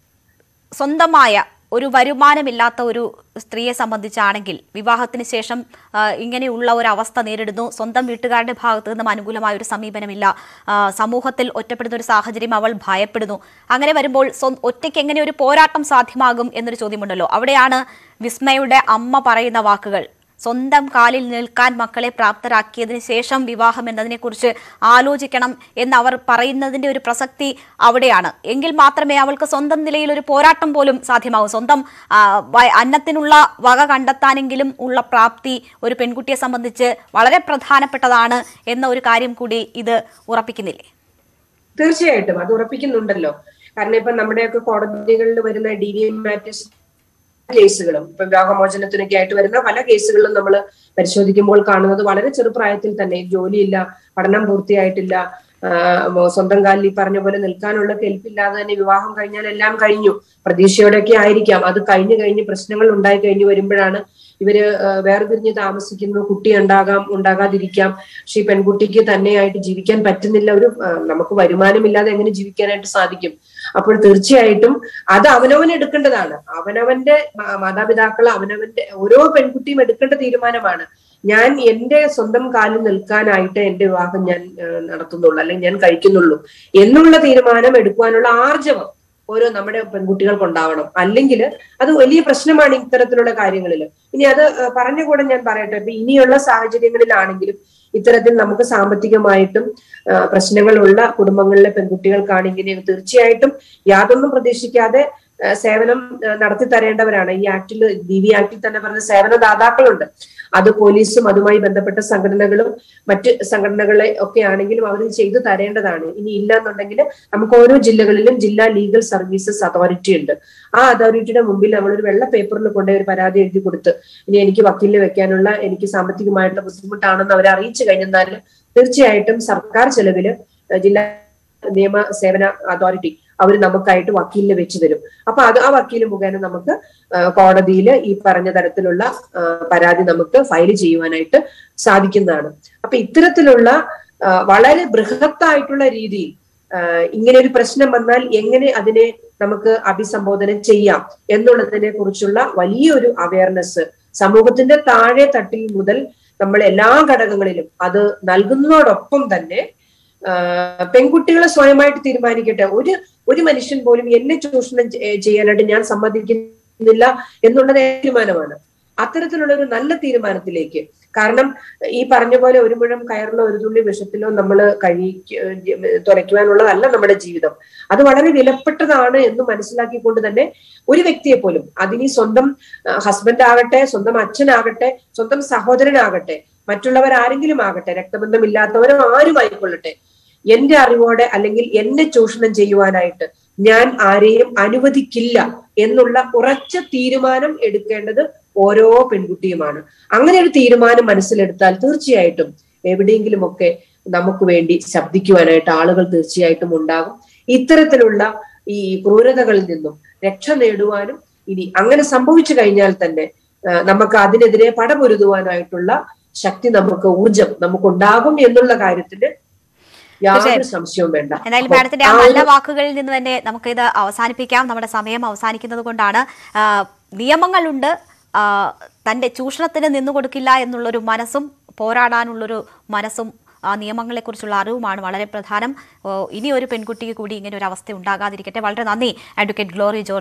സ്വന്തമായ ഒരു വരുമാനമില്ലാത്ത ഒരു സ്ത്രീയെ സംബന്ധിച്ചാണെങ്കിൽ വിവാഹത്തിന് ശേഷം ആ, ഇങ്ങനെയുള്ള ഒരു അവസ്ഥ നേരിടുന്നു സ്വന്തം വീട്ടുകാരുടെ ഭാഗത്തു നിന്നും അനുകൂലമായ ഒരു സമീപനമില്ല ആ, സമൂഹത്തിൽ ഒറ്റപ്പെടുന്ന ഒരു സാഹചര്യം അവൾ ഭയപ്പെടുന്നു അങ്ങനെ വരുമ്പോൾ സ്വ- ഒറ്റയ്ക്ക് എങ്ങനെ ഒരു പോരാട്ടം സാധ്യമാകും എന്നൊരു ചോദ്യമുണ്ടല്ലോ അവിടെയാണ് വിസ്മയുടെ അമ്മ പറയുന്ന വാക്കുകൾ സ്വന്തം കാലിൽ നിൽക്കാൻ മക്കളെ പ്രാപ്തരാക്കിയതിന് ശേഷം വിവാഹം എന്നതിനെക്കുറിച്ച് ആലോചിക്കണം എന്ന് അവർ പറയുന്നതിന്റെ ഒരു പ്രസക്തി അവിടെയാണ് എങ്കിൽ മാത്രമേ അവൾക്ക് സ്വന്തം നിലയിൽ ഒരു പോരാട്ടം പോലും സാധ്യമാകൂ സ്വന്തം ആ, വ- അന്നത്തിനുള്ള വക കണ്ടെത്താനെങ്കിലും ഉള്ള പ്രാപ്തി ഒരു പെൺകുട്ടിയെ സംബന്ധിച്ച് വളരെ പ്രധാനപ്പെട്ടതാണ് എന്ന ഒരു കാര്യം കൂടി ഇത് ഉറപ്പിക്കുന്നില്ലേ തീർച്ചയായിട്ടും അത് ഉറപ്പിക്കുന്നുണ്ടല്ലോ കാരണം ഇപ്പൊ നമ്മുടെയൊക്കെ കോടതികളിൽ വരുന്ന ഡി വി മാറ്റേഴ്സ് കേസുകളും ഇപ്പൊ വിവാഹമോചനത്തിനൊക്കെ ആയിട്ട് വരുന്ന പല കേസുകളിലും നമ്മൾ പരിശോധിക്കുമ്പോൾ കാണുന്നത് വളരെ ചെറുപ്രായത്തിൽ തന്നെ ജോലിയില്ല പഠനം പൂർത്തിയായിട്ടില്ല ആ, സ്വന്തം കാലിൽ ഈ പറഞ്ഞ പോലെ നിൽക്കാനുള്ള കെൽപ്പില്ലാതെ തന്നെ വിവാഹം കഴിഞ്ഞാൽ എല്ലാം കഴിഞ്ഞു പ്രതീക്ഷയോടെയൊക്കെ ആയിരിക്കാം അത് കഴിഞ്ഞു കഴിഞ്ഞ് പ്രശ്നങ്ങൾ ഉണ്ടായി കഴിഞ്ഞ് വരുമ്പോഴാണ് ഇവര് ആ, വേർപിരിഞ്ഞ് താമസിക്കുന്നു കുട്ടി ഉണ്ടാകാം ഉണ്ടാകാതിരിക്കാം പക്ഷെ ഈ പെൺകുട്ടിക്ക് തന്നെയായിട്ട് ജീവിക്കാൻ പറ്റുന്നില്ല ഒരു ആ, നമുക്ക് വരുമാനമില്ലാതെ എങ്ങനെ ജീവിക്കാനായിട്ട് സാധിക്കും അപ്പോൾ തീർച്ചയായിട്ടും അത് അവനവൻ എടുക്കേണ്ടതാണ് അവനവന്റെ മാ- മാതാപിതാക്കൾ അവനവന്റെ ഓരോ പെൺകുട്ടിയും എടുക്കേണ്ട തീരുമാനമാണ് ഞാൻ എന്റെ സ്വന്തം കാലിൽ നിൽക്കാനായിട്ട് എന്റെ വിവാഹം ഞാൻ ആ, നടത്തുന്നുള്ളൂ അല്ലെങ്കിൽ ഞാൻ കഴിക്കുന്നുള്ളൂ എന്നുള്ള തീരുമാനം എടുക്കുവാനുള്ള ആർജവം ഓരോ നമ്മുടെ പെൺകുട്ടികൾക്ക് ഉണ്ടാവണം അല്ലെങ്കിൽ അത് വലിയ പ്രശ്നമാണ് ഇത്തരത്തിലുള്ള കാര്യങ്ങളിൽ ഇനി അത് ആ, പറഞ്ഞ കൂടെ ഞാൻ പറയട്ടെ ഇപ്പൊ ഇനിയുള്ള സാഹചര്യങ്ങളിലാണെങ്കിലും ഇത്തരത്തിൽ നമുക്ക് സാമ്പത്തികമായിട്ടും ആ, പ്രശ്നങ്ങളുള്ള കുടുംബങ്ങളിലെ പെൺകുട്ടികൾക്കാണ് ഇങ്ങനെ തീർച്ചയായിട്ടും യാതൊന്നും പ്രതീക്ഷിക്കാതെ ആ, സേവനം ആ, നടത്തി തരേണ്ടവരാണ് ഈ ആക്ടിൽ ഡി വി ആക്ടിൽ തന്നെ പറഞ്ഞ സേവനദാതാക്കളുണ്ട് അത് പോലീസും അതുമായി ബന്ധപ്പെട്ട സംഘടനകളും മറ്റ് സംഘടനകളെ ഒക്കെ ആണെങ്കിലും അവർ ചെയ്തു തരേണ്ടതാണ് ഇനി ഇല്ല എന്നുണ്ടെങ്കിൽ നമുക്ക് ഓരോ ജില്ലകളിലും ജില്ലാ ലീഗൽ സർവീസസ് അതോറിറ്റി ഉണ്ട് ആ അതോറിറ്റിയുടെ മുമ്പിൽ നമ്മളൊരു വെള്ള പേപ്പറിൽ കൊണ്ടുപോയി ഒരു പരാതി എഴുതി കൊടുത്ത് ഇനി എനിക്ക് വക്കീലിന് വെക്കാനുള്ള എനിക്ക് സാമ്പത്തികമായിട്ടുള്ള ബുദ്ധിമുട്ടാണെന്ന് അവരെ അറിയിച്ചു കഴിഞ്ഞാൽ തീർച്ചയായിട്ടും സർക്കാർ ചെലവില് ഏഹ് ജില്ലാ നിയമ സേവന അതോറിറ്റി അവർ നമുക്കായിട്ട് വക്കീലിനെ വെച്ചു തരും അപ്പൊ അത് ആ വക്കീൽ മുഖേന നമുക്ക് കോടതിയിൽ ഈ പറഞ്ഞ തരത്തിലുള്ള ആ, പരാതി നമുക്ക് ഫയൽ ചെയ്യുവാനായിട്ട് സാധിക്കുന്നതാണ് അപ്പൊ ഇത്തരത്തിലുള്ള ആ, വളരെ ബൃഹത്തായിട്ടുള്ള രീതിയിൽ ആ, ഇങ്ങനെ ഒരു പ്രശ്നം വന്നാൽ എങ്ങനെ അതിനെ നമുക്ക് അഭിസംബോധന ചെയ്യാം എന്നുള്ളതിനെ കുറിച്ചുള്ള വലിയൊരു അവയർനെസ് സമൂഹത്തിന്റെ താഴെ തട്ടിൽ മുതൽ നമ്മൾ എല്ലാ ഘടകങ്ങളിലും അത് നൽകുന്നതോടൊപ്പം തന്നെ ആ, പെൺകുട്ടികളെ സ്വയമായിട്ട് തീരുമാനിക്കട്ടെ ഒരു ഒരു മനുഷ്യൻ പോലും എന്നെ ചൂഷണം ചെ- ചെയ്യാനായിട്ട് ഞാൻ സമ്മതിക്കുന്നില്ല എന്നുള്ളത് തീരുമാനമാണ് അത്തരത്തിലുള്ള ഒരു നല്ല തീരുമാനത്തിലേക്ക് കാരണം ഈ പറഞ്ഞ പോലെ ഒരു മുഴം കയറിലോ ഒരു തുള്ളി വിഷത്തിലോ നമ്മൾ കഴി തുലയ്ക്കുവാനുള്ളതല്ല നമ്മുടെ ജീവിതം അത് വളരെ വിലപ്പെട്ടതാണ് എന്ന് മനസ്സിലാക്കിക്കൊണ്ട് തന്നെ ഒരു വ്യക്തിയെ പോലും അതിനി സ്വന്തം ഹസ്ബൻഡ് ആകട്ടെ സ്വന്തം അച്ഛനാകട്ടെ സ്വന്തം സഹോദരനാകട്ടെ മറ്റുള്ളവർ ആരെങ്കിലും ആകട്ടെ രക്തബന്ധമില്ലാത്തവരോ ആരും ആയിക്കൊള്ളട്ടെ എന്റെ അറിവോടെ അല്ലെങ്കിൽ എന്നെ ചൂഷണം ചെയ്യുവാനായിട്ട് ഞാൻ ആരെയും അനുവദിക്കില്ല എന്നുള്ള ഉറച്ച തീരുമാനം എടുക്കേണ്ടത് ഓരോ പെൺകുട്ടിയുമാണ് അങ്ങനെ ഒരു തീരുമാനം മനസ്സിലെടുത്താൽ തീർച്ചയായിട്ടും എവിടെയെങ്കിലുമൊക്കെ നമുക്ക് വേണ്ടി ശബ്ദിക്കുവാനായിട്ട് ആളുകൾ തീർച്ചയായിട്ടും ഉണ്ടാകും ഇത്തരത്തിലുള്ള ഈ ക്രൂരതകളിൽ നിന്നും രക്ഷ നേടുവാനും ഇനി അങ്ങനെ സംഭവിച്ചു കഴിഞ്ഞാൽ തന്നെ ആ, നമുക്ക് അതിനെതിരെ പടപൊരുതുവാനായിട്ടുള്ള ശക്തി നമുക്ക് ഊർജം നമുക്കുണ്ടാകും എന്നുള്ള കാര്യത്തിന് യാതൊരു തീർച്ചയായും. സംശയവും വേണ്ട എന്തായാലും അപ്പൊ മാഡത്തിന്റെ ആ ആ നല്ല ഒരു- വാക്കുകളിൽ നിന്ന് തന്നെ നമുക്കിത് അവസാനിപ്പിക്കാം നമ്മുടെ സമയം അവസാനിക്കുന്നത് കൊണ്ടാണ് ആ, നിയമങ്ങളുണ്ട് ആ, തന്റെ ചൂഷണത്തിന് നിന്നു കൊടുക്കില്ല എന്നുള്ളൊരു മനസ്സും പോരാടാനുള്ളൊരു മനസ്സും ആ നിയമങ്ങളെക്കുറിച്ചുള്ള അറിവുമാണ് വളരെ പ്രധാനം ഓ, ഇനി ഒരു പെൺകുട്ടിക്ക് കൂടി ഇങ്ങനെ ഒരു അവസ്ഥ ഉണ്ടാകാതിരിക്കട്ടെ വളരെ നന്ദി അഡ്വക്കേറ്റ് ഗ്ലോറി ജോർജ്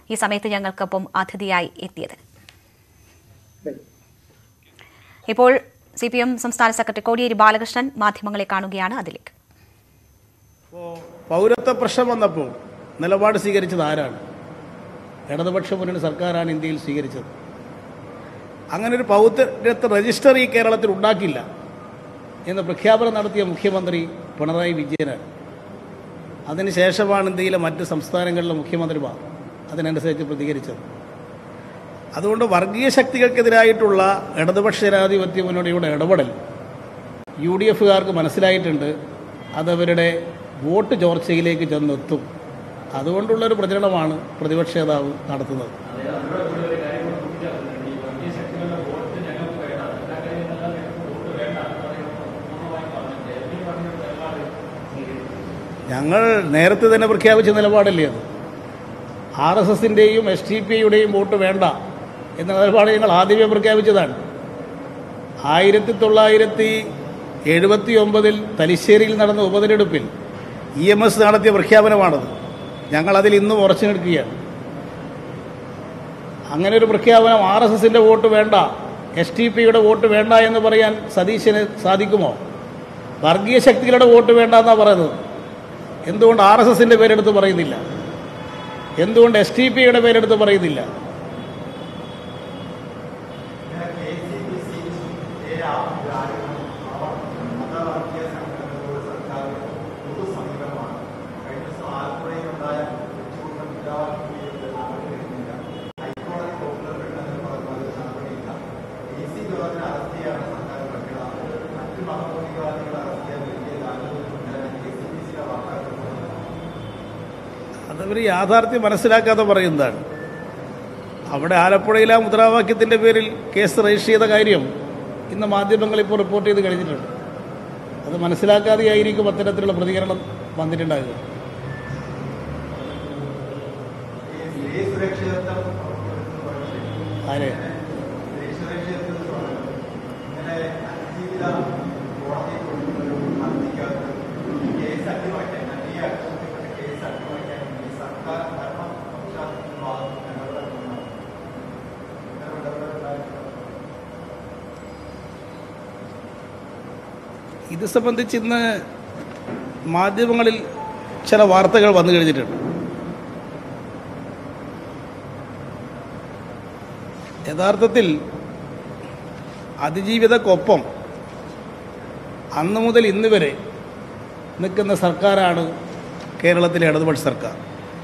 ഈ സമയത്ത് ഞങ്ങൾക്കൊപ്പം അതിഥിയായി എത്തിയത് ഇപ്പോൾ സി പി എം സംസ്ഥാന സെക്രട്ടറി കോടിയേരി ബാലകൃഷ്ണൻ മാധ്യമങ്ങളെ കാണുകയാണ് അതിലേക്ക് പൗരത്വ പ്രശ്നം വന്നപ്പോൾ നിലപാട് സ്വീകരിച്ചത് ആരാണ് ഇടതുപക്ഷ മുന്നണി സർക്കാരാണ് ഇന്ത്യയിൽ സ്വീകരിച്ചത് അങ്ങനെ ഒരു പൗരത്വ രജിസ്റ്റർ ഈ കേരളത്തിൽ ഉണ്ടാക്കില്ല എന്ന് പ്രഖ്യാപനം നടത്തിയ മുഖ്യമന്ത്രി പിണറായി വിജയനാണ് അതിനുശേഷമാണ് ഇന്ത്യയിലെ മറ്റ് സംസ്ഥാനങ്ങളിലെ മുഖ്യമന്ത്രിമാർ അതിനനുസരിച്ച് പ്രതികരിച്ചത് അതുകൊണ്ട് വർഗീയ ശക്തികൾക്കെതിരായിട്ടുള്ള ഇടതുപക്ഷ ജനാധിപത്യ മുന്നണിയുടെ ഇടപെടൽ യു ഡി എഫുകാർക്ക് മനസ്സിലായിട്ടുണ്ട് അതവരുടെ വോട്ട് ചോർച്ചയിലേക്ക് ചെന്നെത്തും അതുകൊണ്ടുള്ളൊരു പ്രചരണമാണ് പ്രതിപക്ഷ നേതാവ് നടത്തുന്നത് ഞങ്ങൾ നേരത്തെ തന്നെ പ്രഖ്യാപിച്ച നിലപാടല്ലേ അത് ആർ എസ് എസിൻ്റെയും എസ് ടി പി യുടെയും വോട്ട് വേണ്ട എന്ന നിലപാട് ഞങ്ങൾ ആദ്യമേ പ്രഖ്യാപിച്ചതാണ് ആയിരത്തി തൊള്ളായിരത്തി എഴുപത്തി ഒമ്പതിൽ തലശ്ശേരിയിൽ നടന്ന ഉപതെരഞ്ഞെടുപ്പിൽ ഇ എം എസ് നടത്തിയ പ്രഖ്യാപനമാണത് ഞങ്ങൾ അതിൽ ഇന്നും ഉറച്ചു നിൽക്കുകയാണ് അങ്ങനെ ഒരു പ്രഖ്യാപനം ആർ എസ് എസിൻ്റെ വോട്ട് വേണ്ട എസ് ടി പിയുടെ വോട്ട് വേണ്ട എന്ന് പറയാൻ സതീശന് സാധിക്കുമോ വർഗീയ ശക്തികളുടെ വോട്ട് വേണ്ട എന്നാണ് പറയുന്നത് എന്തുകൊണ്ട് ആർ എസ് എസിൻ്റെ പേരെടുത്ത് പറയുന്നില്ല എന്തുകൊണ്ട് എസ് ടി പിയുടെ പേരെടുത്ത് പറയുന്നില്ല അതവർ യാഥാർത്ഥ്യം മനസ്സിലാക്കാതെ പറയുന്നതാണ് അവിടെ ആലപ്പുഴയിലെ ആ മുദ്രാവാക്യത്തിൻ്റെ പേരിൽ കേസ് രജിസ്റ്റർ ചെയ്ത കാര്യം ഇന്ന് മാധ്യമങ്ങൾ ഇപ്പോൾ റിപ്പോർട്ട് ചെയ്ത് കഴിഞ്ഞിട്ടുണ്ട് അത് മനസ്സിലാക്കാതെയായിരിക്കും അത്തരത്തിലുള്ള പ്രതികരണം വന്നിട്ടുണ്ടാകുക ആരെ ഇത് സംബന്ധിച്ച് ഇന്ന് മാധ്യമങ്ങളിൽ ചില വാർത്തകൾ വന്നു കഴിഞ്ഞിട്ടുണ്ട് യഥാർത്ഥത്തിൽ അതിജീവിതക്കൊപ്പം അന്ന് മുതൽ ഇന്ന് വരെ നിൽക്കുന്ന സർക്കാരാണ് കേരളത്തിലെ ഇടതുപക്ഷ സർക്കാർ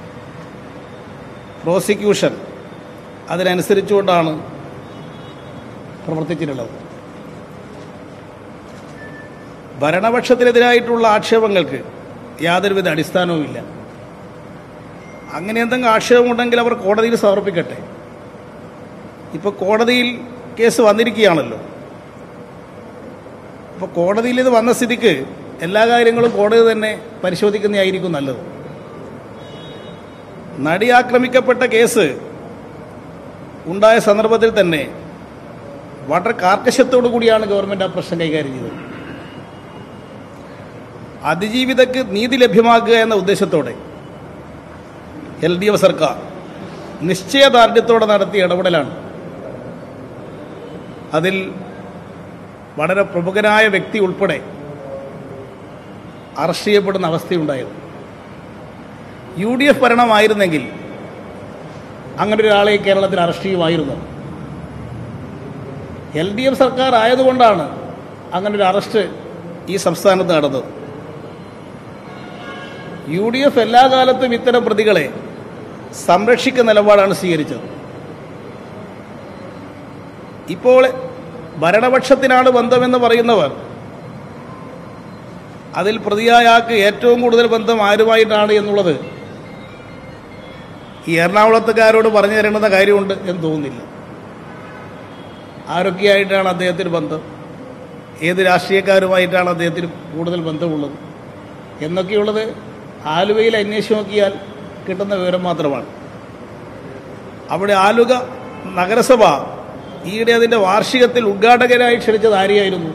പ്രോസിക്യൂഷൻ അതിനനുസരിച്ചുകൊണ്ടാണ് പ്രവർത്തിച്ചിട്ടുള്ളത് ഭരണപക്ഷത്തിനെതിരായിട്ടുള്ള ആക്ഷേപങ്ങൾക്ക് യാതൊരുവിധ അടിസ്ഥാനവുമില്ല അങ്ങനെ എന്തെങ്കിലും ആക്ഷേപമുണ്ടെങ്കിൽ അവർ കോടതിയിൽ സമർപ്പിക്കട്ടെ ഇപ്പോൾ കോടതിയിൽ കേസ് വന്നിരിക്കുകയാണല്ലോ അപ്പോൾ കോടതിയിൽ ഇത് വന്ന സ്ഥിതിക്ക് എല്ലാ കാര്യങ്ങളും കോടതി തന്നെ പരിശോധിക്കുന്നതായിരിക്കും നല്ലത് നടി ആക്രമിക്കപ്പെട്ട കേസ് ഉണ്ടായ സന്ദർഭത്തിൽ തന്നെ വളരെ കാർക്കശ്യത്തോടു കൂടിയാണ് ഗവൺമെൻറ് ആ പ്രശ്നം കൈകാര്യം ചെയ്തത് അതിജീവിതക്ക് നീതി ലഭ്യമാക്കുക എന്ന ഉദ്ദേശത്തോടെ എൽ ഡി എഫ് സർക്കാർ നിശ്ചയദാർഢ്യത്തോടെ നടത്തിയ ഇടപെടലാണ് അതിൽ വളരെ പ്രമുഖനായ വ്യക്തി ഉൾപ്പെടെ അറസ്റ്റ് ചെയ്യപ്പെടുന്ന അവസ്ഥയുണ്ടായത് യു ഡി എഫ് ഭരണമായിരുന്നെങ്കിൽ അങ്ങനെ ഒരാളെ കേരളത്തിൽ അറസ്റ്റ് ചെയ്യുമായിരുന്നു എൽ ഡി എഫ് സർക്കാർ ആയതുകൊണ്ടാണ് അങ്ങനെ ഒരു അറസ്റ്റ് ഈ സംസ്ഥാനത്ത് നടന്നത് യു ഡി എഫ് എല്ലാ കാലത്തും ഇത്തരം പ്രതികളെ സംരക്ഷിക്കുന്ന നിലപാടാണ് സ്വീകരിച്ചത് ഇപ്പോൾ ഭരണപക്ഷത്തിനാണ് ബന്ധമെന്ന് പറയുന്നവർ അതിൽ പ്രതിയായ ആൾക്ക് ഏറ്റവും കൂടുതൽ ബന്ധം ആരുമായിട്ടാണ് എന്നുള്ളത് ഈ എറണാകുളത്തുകാരോട് പറഞ്ഞു തരേണ്ടുന്ന കാര്യമുണ്ട് എന്ന് തോന്നുന്നില്ല ആരൊക്കെയായിട്ടാണ് അദ്ദേഹത്തിന് ബന്ധം ഏത് രാഷ്ട്രീയക്കാരുമായിട്ടാണ് അദ്ദേഹത്തിന് കൂടുതൽ ബന്ധമുള്ളത് എന്നൊക്കെയുള്ളത് ആലുവയിൽ അന്വേഷിച്ച് നോക്കിയാൽ കിട്ടുന്ന വിവരം മാത്രമാണ് അവിടെ ആലുക നഗരസഭ ഈയിടെ അതിൻ്റെ വാർഷികത്തിൽ ഉദ്ഘാടകരായി ക്ഷണിച്ചത് ആരെയായിരുന്നു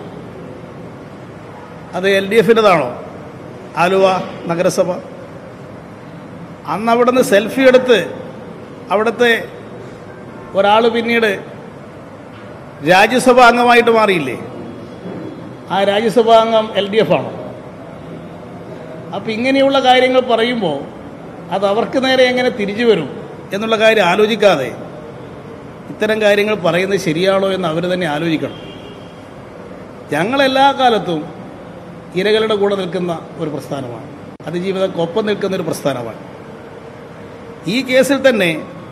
അത് എൽ ഡി എഫിൻ്റെതാണോ ആലുവ നഗരസഭ അന്ന് അവിടെ നിന്ന് സെൽഫി എടുത്ത് അവിടുത്തെ ഒരാൾ പിന്നീട് രാജ്യസഭാ അംഗമായിട്ട് മാറിയില്ലേ ആ രാജ്യസഭാ അംഗം എൽ ഡി എഫ് ആണോ അപ്പം ഇങ്ങനെയുള്ള കാര്യങ്ങൾ പറയുമ്പോൾ അത് അവർക്ക് നേരെ എങ്ങനെ തിരിച്ചു വരും എന്നുള്ള കാര്യം ആലോചിക്കാതെ ഇത്തരം കാര്യങ്ങൾ പറയുന്നത് ശരിയാണോ എന്ന് അവർ തന്നെ ആലോചിക്കണം ഞങ്ങളെല്ലാ കാലത്തും ഇരകളുടെ കൂടെ നിൽക്കുന്ന ഒരു പ്രസ്ഥാനമാണ് അതിജീവിതക്കൊപ്പം നിൽക്കുന്ന ഒരു പ്രസ്ഥാനമാണ് ഈ കേസിൽ തന്നെ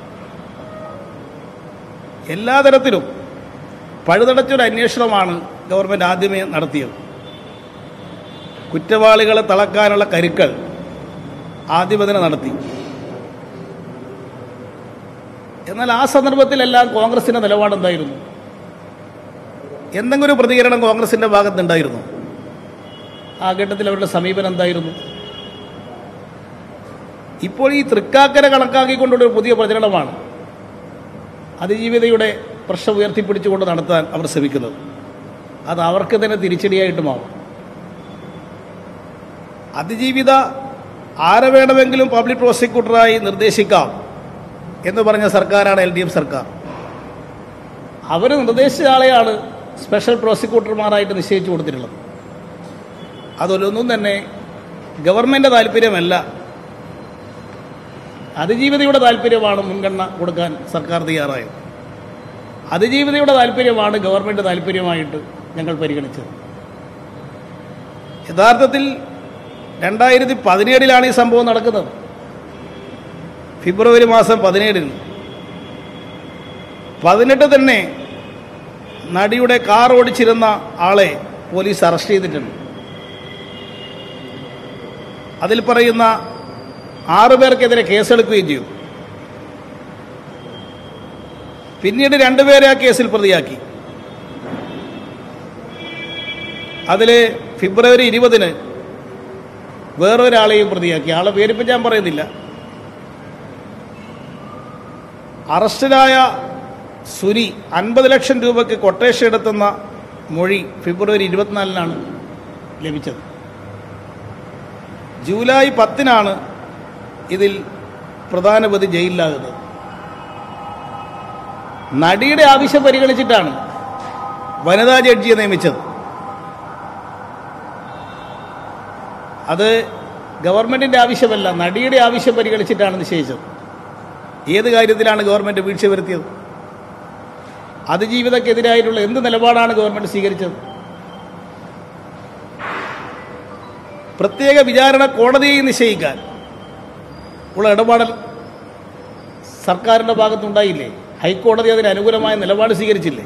എല്ലാ തരത്തിലും പഴുതടച്ചൊരു അന്വേഷണമാണ് ഗവൺമെൻറ് ആദ്യമേ നടത്തിയത് കുറ്റവാളികളെ തളക്കാനുള്ള കരുക്കൾ ആദ്യമേ തന്നെ നടത്തി എന്നാൽ ആ സന്ദർഭത്തിലെല്ലാം കോൺഗ്രസിൻ്റെ നിലപാടെന്തായിരുന്നു എന്തെങ്കിലും ഒരു പ്രതികരണം കോൺഗ്രസിൻ്റെ ഭാഗത്തുണ്ടായിരുന്നു ആ ഘട്ടത്തിൽ അവരുടെ സമീപനം എന്തായിരുന്നു ഇപ്പോൾ ഈ തൃക്കാക്കര കണക്കാക്കിക്കൊണ്ടുള്ള ഒരു പുതിയ പ്രചരണമാണ് അതിജീവിതയുടെ പ്രശ്നം ഉയർത്തിപ്പിടിച്ചുകൊണ്ട് നടത്താൻ അവർ ശ്രമിക്കുന്നത് അത് അവർക്ക് തന്നെ തിരിച്ചടിയായിട്ട് മാറും അതിജീവിത ആരെ വേണമെങ്കിലും പബ്ലിക് പ്രോസിക്യൂട്ടറായി നിർദ്ദേശിക്കാം എന്ന് പറഞ്ഞ സർക്കാരാണ് എൽ ഡി എഫ് സർക്കാർ അവർ നിർദ്ദേശിച്ച ആളെയാണ് സ്പെഷ്യൽ പ്രോസിക്യൂട്ടർമാരായിട്ട് നിശ്ചയിച്ചു കൊടുത്തിട്ടുള്ളത് അതൊരൊന്നും തന്നെ ഗവൺമെൻറ് താല്പര്യമല്ല അതിജീവിതയുടെ താല്പര്യമാണ് മുൻഗണന കൊടുക്കാൻ സർക്കാർ തയ്യാറായത് അതിജീവിതയുടെ താല്പര്യമാണ് ഗവൺമെൻറ് താല്പര്യമായിട്ട് ഞങ്ങൾ പരിഗണിച്ചത് യഥാർത്ഥത്തിൽ രണ്ടായിരത്തി പതിനേഴിലാണ് ഈ സംഭവം നടക്കുന്നത് ഫെബ്രുവരി മാസം പതിനേഴിന് പതിനെട്ട് തന്നെ നടിയുടെ കാർ ഓടിച്ചിരുന്ന ആളെ പോലീസ് അറസ്റ്റ് ചെയ്തിട്ടുണ്ട് അതിൽ പറയുന്ന ആറു പേർക്കെതിരെ കേസെടുക്കുകയും ചെയ്തു പിന്നീട് രണ്ടുപേരെ ആ കേസിൽ പ്രതിയാക്കി അതിൽ ഫെബ്രുവരി ഇരുപതിന് വേറൊരാളെയും പ്രതിയാക്കി ആളെ പേരിപ്പം ഞാൻ പറയുന്നില്ല അറസ്റ്റിലായ സുനി അൻപത് ലക്ഷം രൂപയ്ക്ക് കൊട്ടേഷൻ എടുത്തുന്ന മൊഴി ഫെബ്രുവരി ഇരുപത്തിനാലിനാണ് ലഭിച്ചത് ജൂലൈ പത്തിനാണ് ഇതിൽ പ്രധാന പ്രതി ജയിലിലാകുന്നത് നടിയുടെ ആവശ്യം പരിഗണിച്ചിട്ടാണ് വനിതാ ജഡ്ജിയെ നിയമിച്ചത് അത് ഗവൺമെന്റിന്റെ ആവശ്യമല്ല നടിയുടെ ആവശ്യം പരിഗണിച്ചിട്ടാണ് നിശ്ചയിച്ചത് ഏത് കാര്യത്തിലാണ് ഗവൺമെന്റ് വീഴ്ച വരുത്തിയത് അതിജീവിതക്കെതിരായിട്ടുള്ള എന്ത് നിലപാടാണ് ഗവൺമെന്റ് സ്വീകരിച്ചത് പ്രത്യേക വിചാരണ കോടതിയെ നിശ്ചയിക്കാൻ ഉള്ള ഇടപാടൽ സർക്കാരിൻ്റെ ഭാഗത്തുണ്ടായില്ലേ ഹൈക്കോടതി അതിന് അനുകൂലമായ നിലപാട് സ്വീകരിച്ചില്ലേ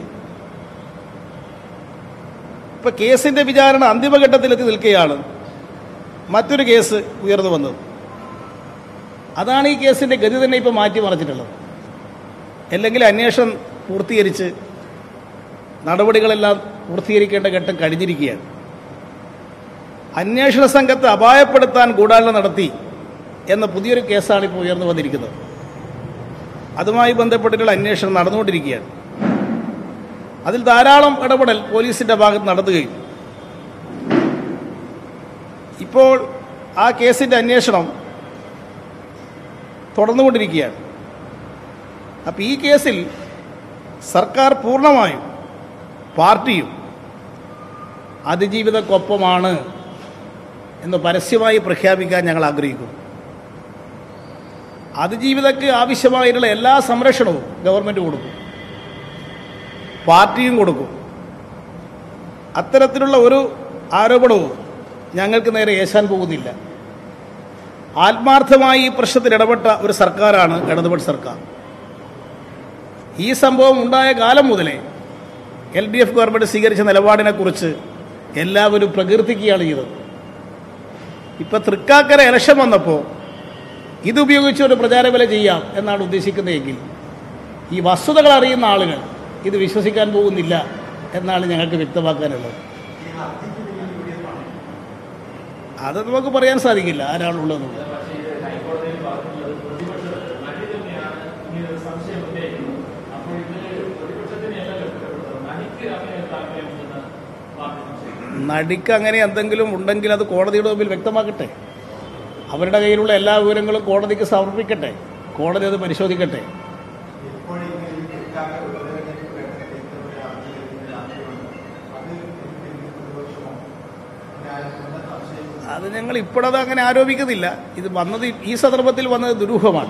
ഇപ്പൊ കേസിന്റെ വിചാരണ അന്തിമഘട്ടത്തിലെത്തി നിൽക്കുകയാണ് മറ്റൊരു കേസ് ഉയർന്നു വന്നത് അതാണ് ഈ കേസിന്റെ ഗതി തന്നെ ഇപ്പോൾ മാറ്റിമറിച്ചിട്ടുള്ളത് അല്ലെങ്കിൽ അന്വേഷണം പൂർത്തീകരിച്ച് നടപടികളെല്ലാം പൂർത്തീകരിക്കേണ്ട ഘട്ടം കഴിഞ്ഞിരിക്കുകയാണ് അന്വേഷണ സംഘത്തെ അപായപ്പെടുത്താൻ ഗൂഢാലോചന നടത്തി എന്ന പുതിയൊരു കേസാണ് ഇപ്പോൾ ഉയർന്നു വന്നിരിക്കുന്നത് അതുമായി ബന്ധപ്പെട്ടിട്ടുള്ള അന്വേഷണം നടന്നുകൊണ്ടിരിക്കുകയാണ് അതിൽ ധാരാളം ഇടപെടൽ പോലീസിന്റെ ഭാഗത്ത് നടന്നു കഴിഞ്ഞു ഇപ്പോൾ ആ കേസിന്റെ അന്വേഷണം തുടർന്നുകൊണ്ടിരിക്കുകയാണ് അപ്പം ഈ കേസിൽ സർക്കാർ പൂർണ്ണമായും പാർട്ടിയും അതിജീവിതക്കൊപ്പമാണ് എന്ന് പരസ്യമായി പ്രഖ്യാപിക്കാൻ ഞങ്ങൾ ആഗ്രഹിക്കുന്നു അതിജീവിതക്ക് ആവശ്യമായിട്ടുള്ള എല്ലാ സംരക്ഷണവും ഗവൺമെൻറ് കൊടുക്കും പാർട്ടിയും കൊടുക്കും അത്തരത്തിലുള്ള ഒരു ആരോപണവും ഞങ്ങൾക്ക് നേരെ ഏശാൻ പോകുന്നില്ല ആത്മാർത്ഥമായി ഈ പ്രശ്നത്തിൽ ഇടപെട്ട ഒരു സർക്കാരാണ് ഇടതുപക്ഷ സർക്കാർ ഈ സംഭവം ഉണ്ടായ കാലം മുതലേ എൽ ഡി എഫ് ഗവൺമെൻറ് സ്വീകരിച്ച നിലപാടിനെക്കുറിച്ച് എല്ലാവരും പ്രകീർത്തിക്കുകയാണ് ചെയ്തത് ഇപ്പം തൃക്കാക്കര ഇലക്ഷൻ വന്നപ്പോൾ ഇതുപയോഗിച്ച് ഒരു പ്രചാരവില ചെയ്യാം എന്നാണ് ഉദ്ദേശിക്കുന്നതെങ്കിൽ ഈ വസ്തുതകൾ അറിയുന്ന ആളുകൾ ഇത് വിശ്വസിക്കാൻ പോകുന്നില്ല എന്നാണ് ഞങ്ങൾക്ക് വ്യക്തമാക്കാനുള്ളത് അത് നമുക്ക് പറയാൻ സാധിക്കില്ല ആരാണുള്ളതെന്നുള്ളത് നടിക്ക് അങ്ങനെ എന്തെങ്കിലും ഉണ്ടെങ്കിൽ അത് കോടതിയുടെ മുമ്പിൽ വ്യക്തമാക്കട്ടെ അവരുടെ കയ്യിലുള്ള എല്ലാ വിവരങ്ങളും കോടതിക്ക് സമർപ്പിക്കട്ടെ കോടതി അത് പരിശോധിക്കട്ടെ അത് ഞങ്ങൾ ഇപ്പോഴത് അങ്ങനെ ആരോപിക്കുന്നില്ല ഇത് വന്നത് ഈ സന്ദർഭത്തിൽ വന്നത് ദുരൂഹമാണ്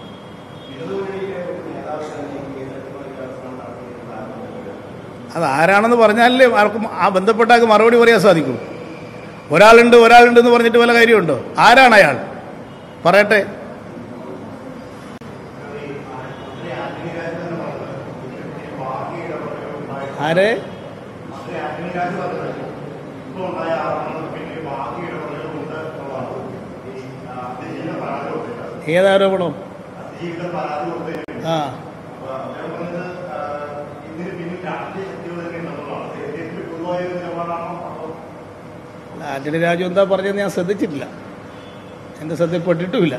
അത് ആരാണെന്ന് പറഞ്ഞാലേ ആർക്കും ആ ബന്ധപ്പെട്ട ആൾക്ക് മറുപടി പറയാൻ സാധിക്കും ഒരാളുണ്ട് ഒരാളുണ്ട് എന്ന് പറഞ്ഞിട്ട് വല്ല കാര്യമുണ്ടോ ആരാണ് അയാൾ പറയട്ടെ ആരെ ഏതാരോപണം ആ ആന്റണി രാജു എന്താ പറഞ്ഞതെന്ന് ഞാൻ ശ്രദ്ധിച്ചിട്ടില്ല എൻ്റെ ശ്രദ്ധയിൽപ്പെട്ടിട്ടുമില്ല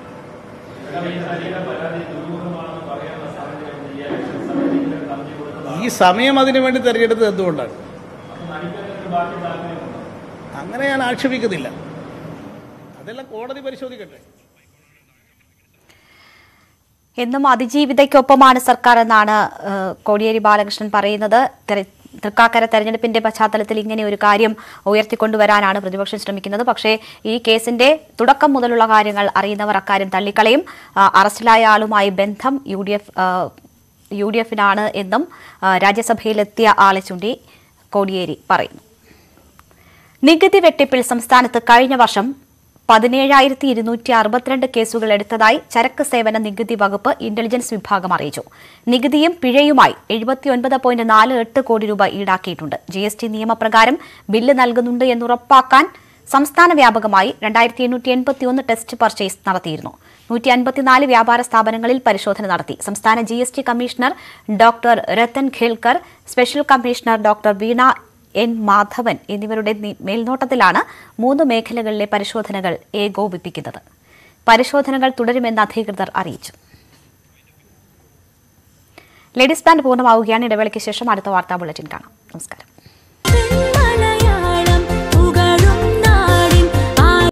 ഈ സമയം അതിനു വേണ്ടി തിരഞ്ഞെടുത്തത് എന്തുകൊണ്ടാണ് അങ്ങനെ ഞാൻ ആക്ഷേപിക്കുന്നില്ല അതെല്ലാം കോടതി പരിശോധിക്കട്ടെ എന്നും അതിജീവിതയ്ക്കൊപ്പമാണ് സർക്കാർ എന്നാണ് ഏഹ്, കോടിയേരി ബാലകൃഷ്ണൻ പറയുന്നത് തെര- തൃക്കാക്കര തെരഞ്ഞെടുപ്പിന്റെ പശ്ചാത്തലത്തിൽ ഇങ്ങനെ ഒരു കാര്യം ഉയർത്തിക്കൊണ്ടുവരാനാണ് പ്രതിപക്ഷം ശ്രമിക്കുന്നത് പക്ഷേ ഈ കേസിന്റെ തുടക്കം മുതലുള്ള കാര്യങ്ങൾ അറിയുന്നവർ അക്കാര്യം തള്ളിക്കളയും ആ, അറസ്റ്റിലായ ആളുമായി ബന്ധം U D F U D എഫിനാണ് എന്നും ആ, രാജ്യസഭയിലെത്തിയ ആളെ ചൂണ്ടി കോടിയേരി പറയുന്നു നികുതി വെട്ടിപ്പിൽ സംസ്ഥാനത്ത് കഴിഞ്ഞ വർഷം പതിനേഴായിരത്തി ഇരുന്നൂറ്റി അറുപത്തിരണ്ട് കേസുകൾ എടുത്തതായി ചരക്ക് സേവന നികുതി വകുപ്പ് ഇന്റലിജൻസ് വിഭാഗം അറിയിച്ചു നികുതിയും പിഴയുമായി എഴുപത്തിയൊൻപത് പോയിന്റ് നാല് എട്ട് കോടി രൂപ ഈടാക്കിയിട്ടുണ്ട് ജി എസ് ടി നിയമപ്രകാരം ബില്ല് നൽകുന്നുണ്ട് എന്നുറപ്പാക്കാൻ സംസ്ഥാന വ്യാപകമായി രണ്ടായിരത്തി എണ്ണൂറ്റി എൺപത്തിയൊന്ന് ടെസ്റ്റ് പർച്ചേസ് നടത്തിയിരുന്നു നൂറ്റി അൻപത്തിനാല് വ്യാപാര സ്ഥാപനങ്ങളിൽ പരിശോധന നടത്തി സംസ്ഥാന G S T commissioner doctor Rathan Khelkar special commissioner doctor Veena N Madhavan എന്നിവരുടെ നി- മേൽനോട്ടത്തിലാണ് മൂന്ന് മേഖലകളിലെ പരിശോധനകൾ ഏകോപിപ്പിക്കുന്നത് പരിശോധനകൾ തുടരുമെന്ന് അധികൃതർ അറിയിച്ചു ലേഡീസ് ബാൻഡ് പൂർണ്ണമാവുകയാണ് ഇടവേളയ്ക്ക് ശേഷം അടുത്ത വാർത്താ ബുള്ളറ്റിൻ കാണാം നമസ്കാരം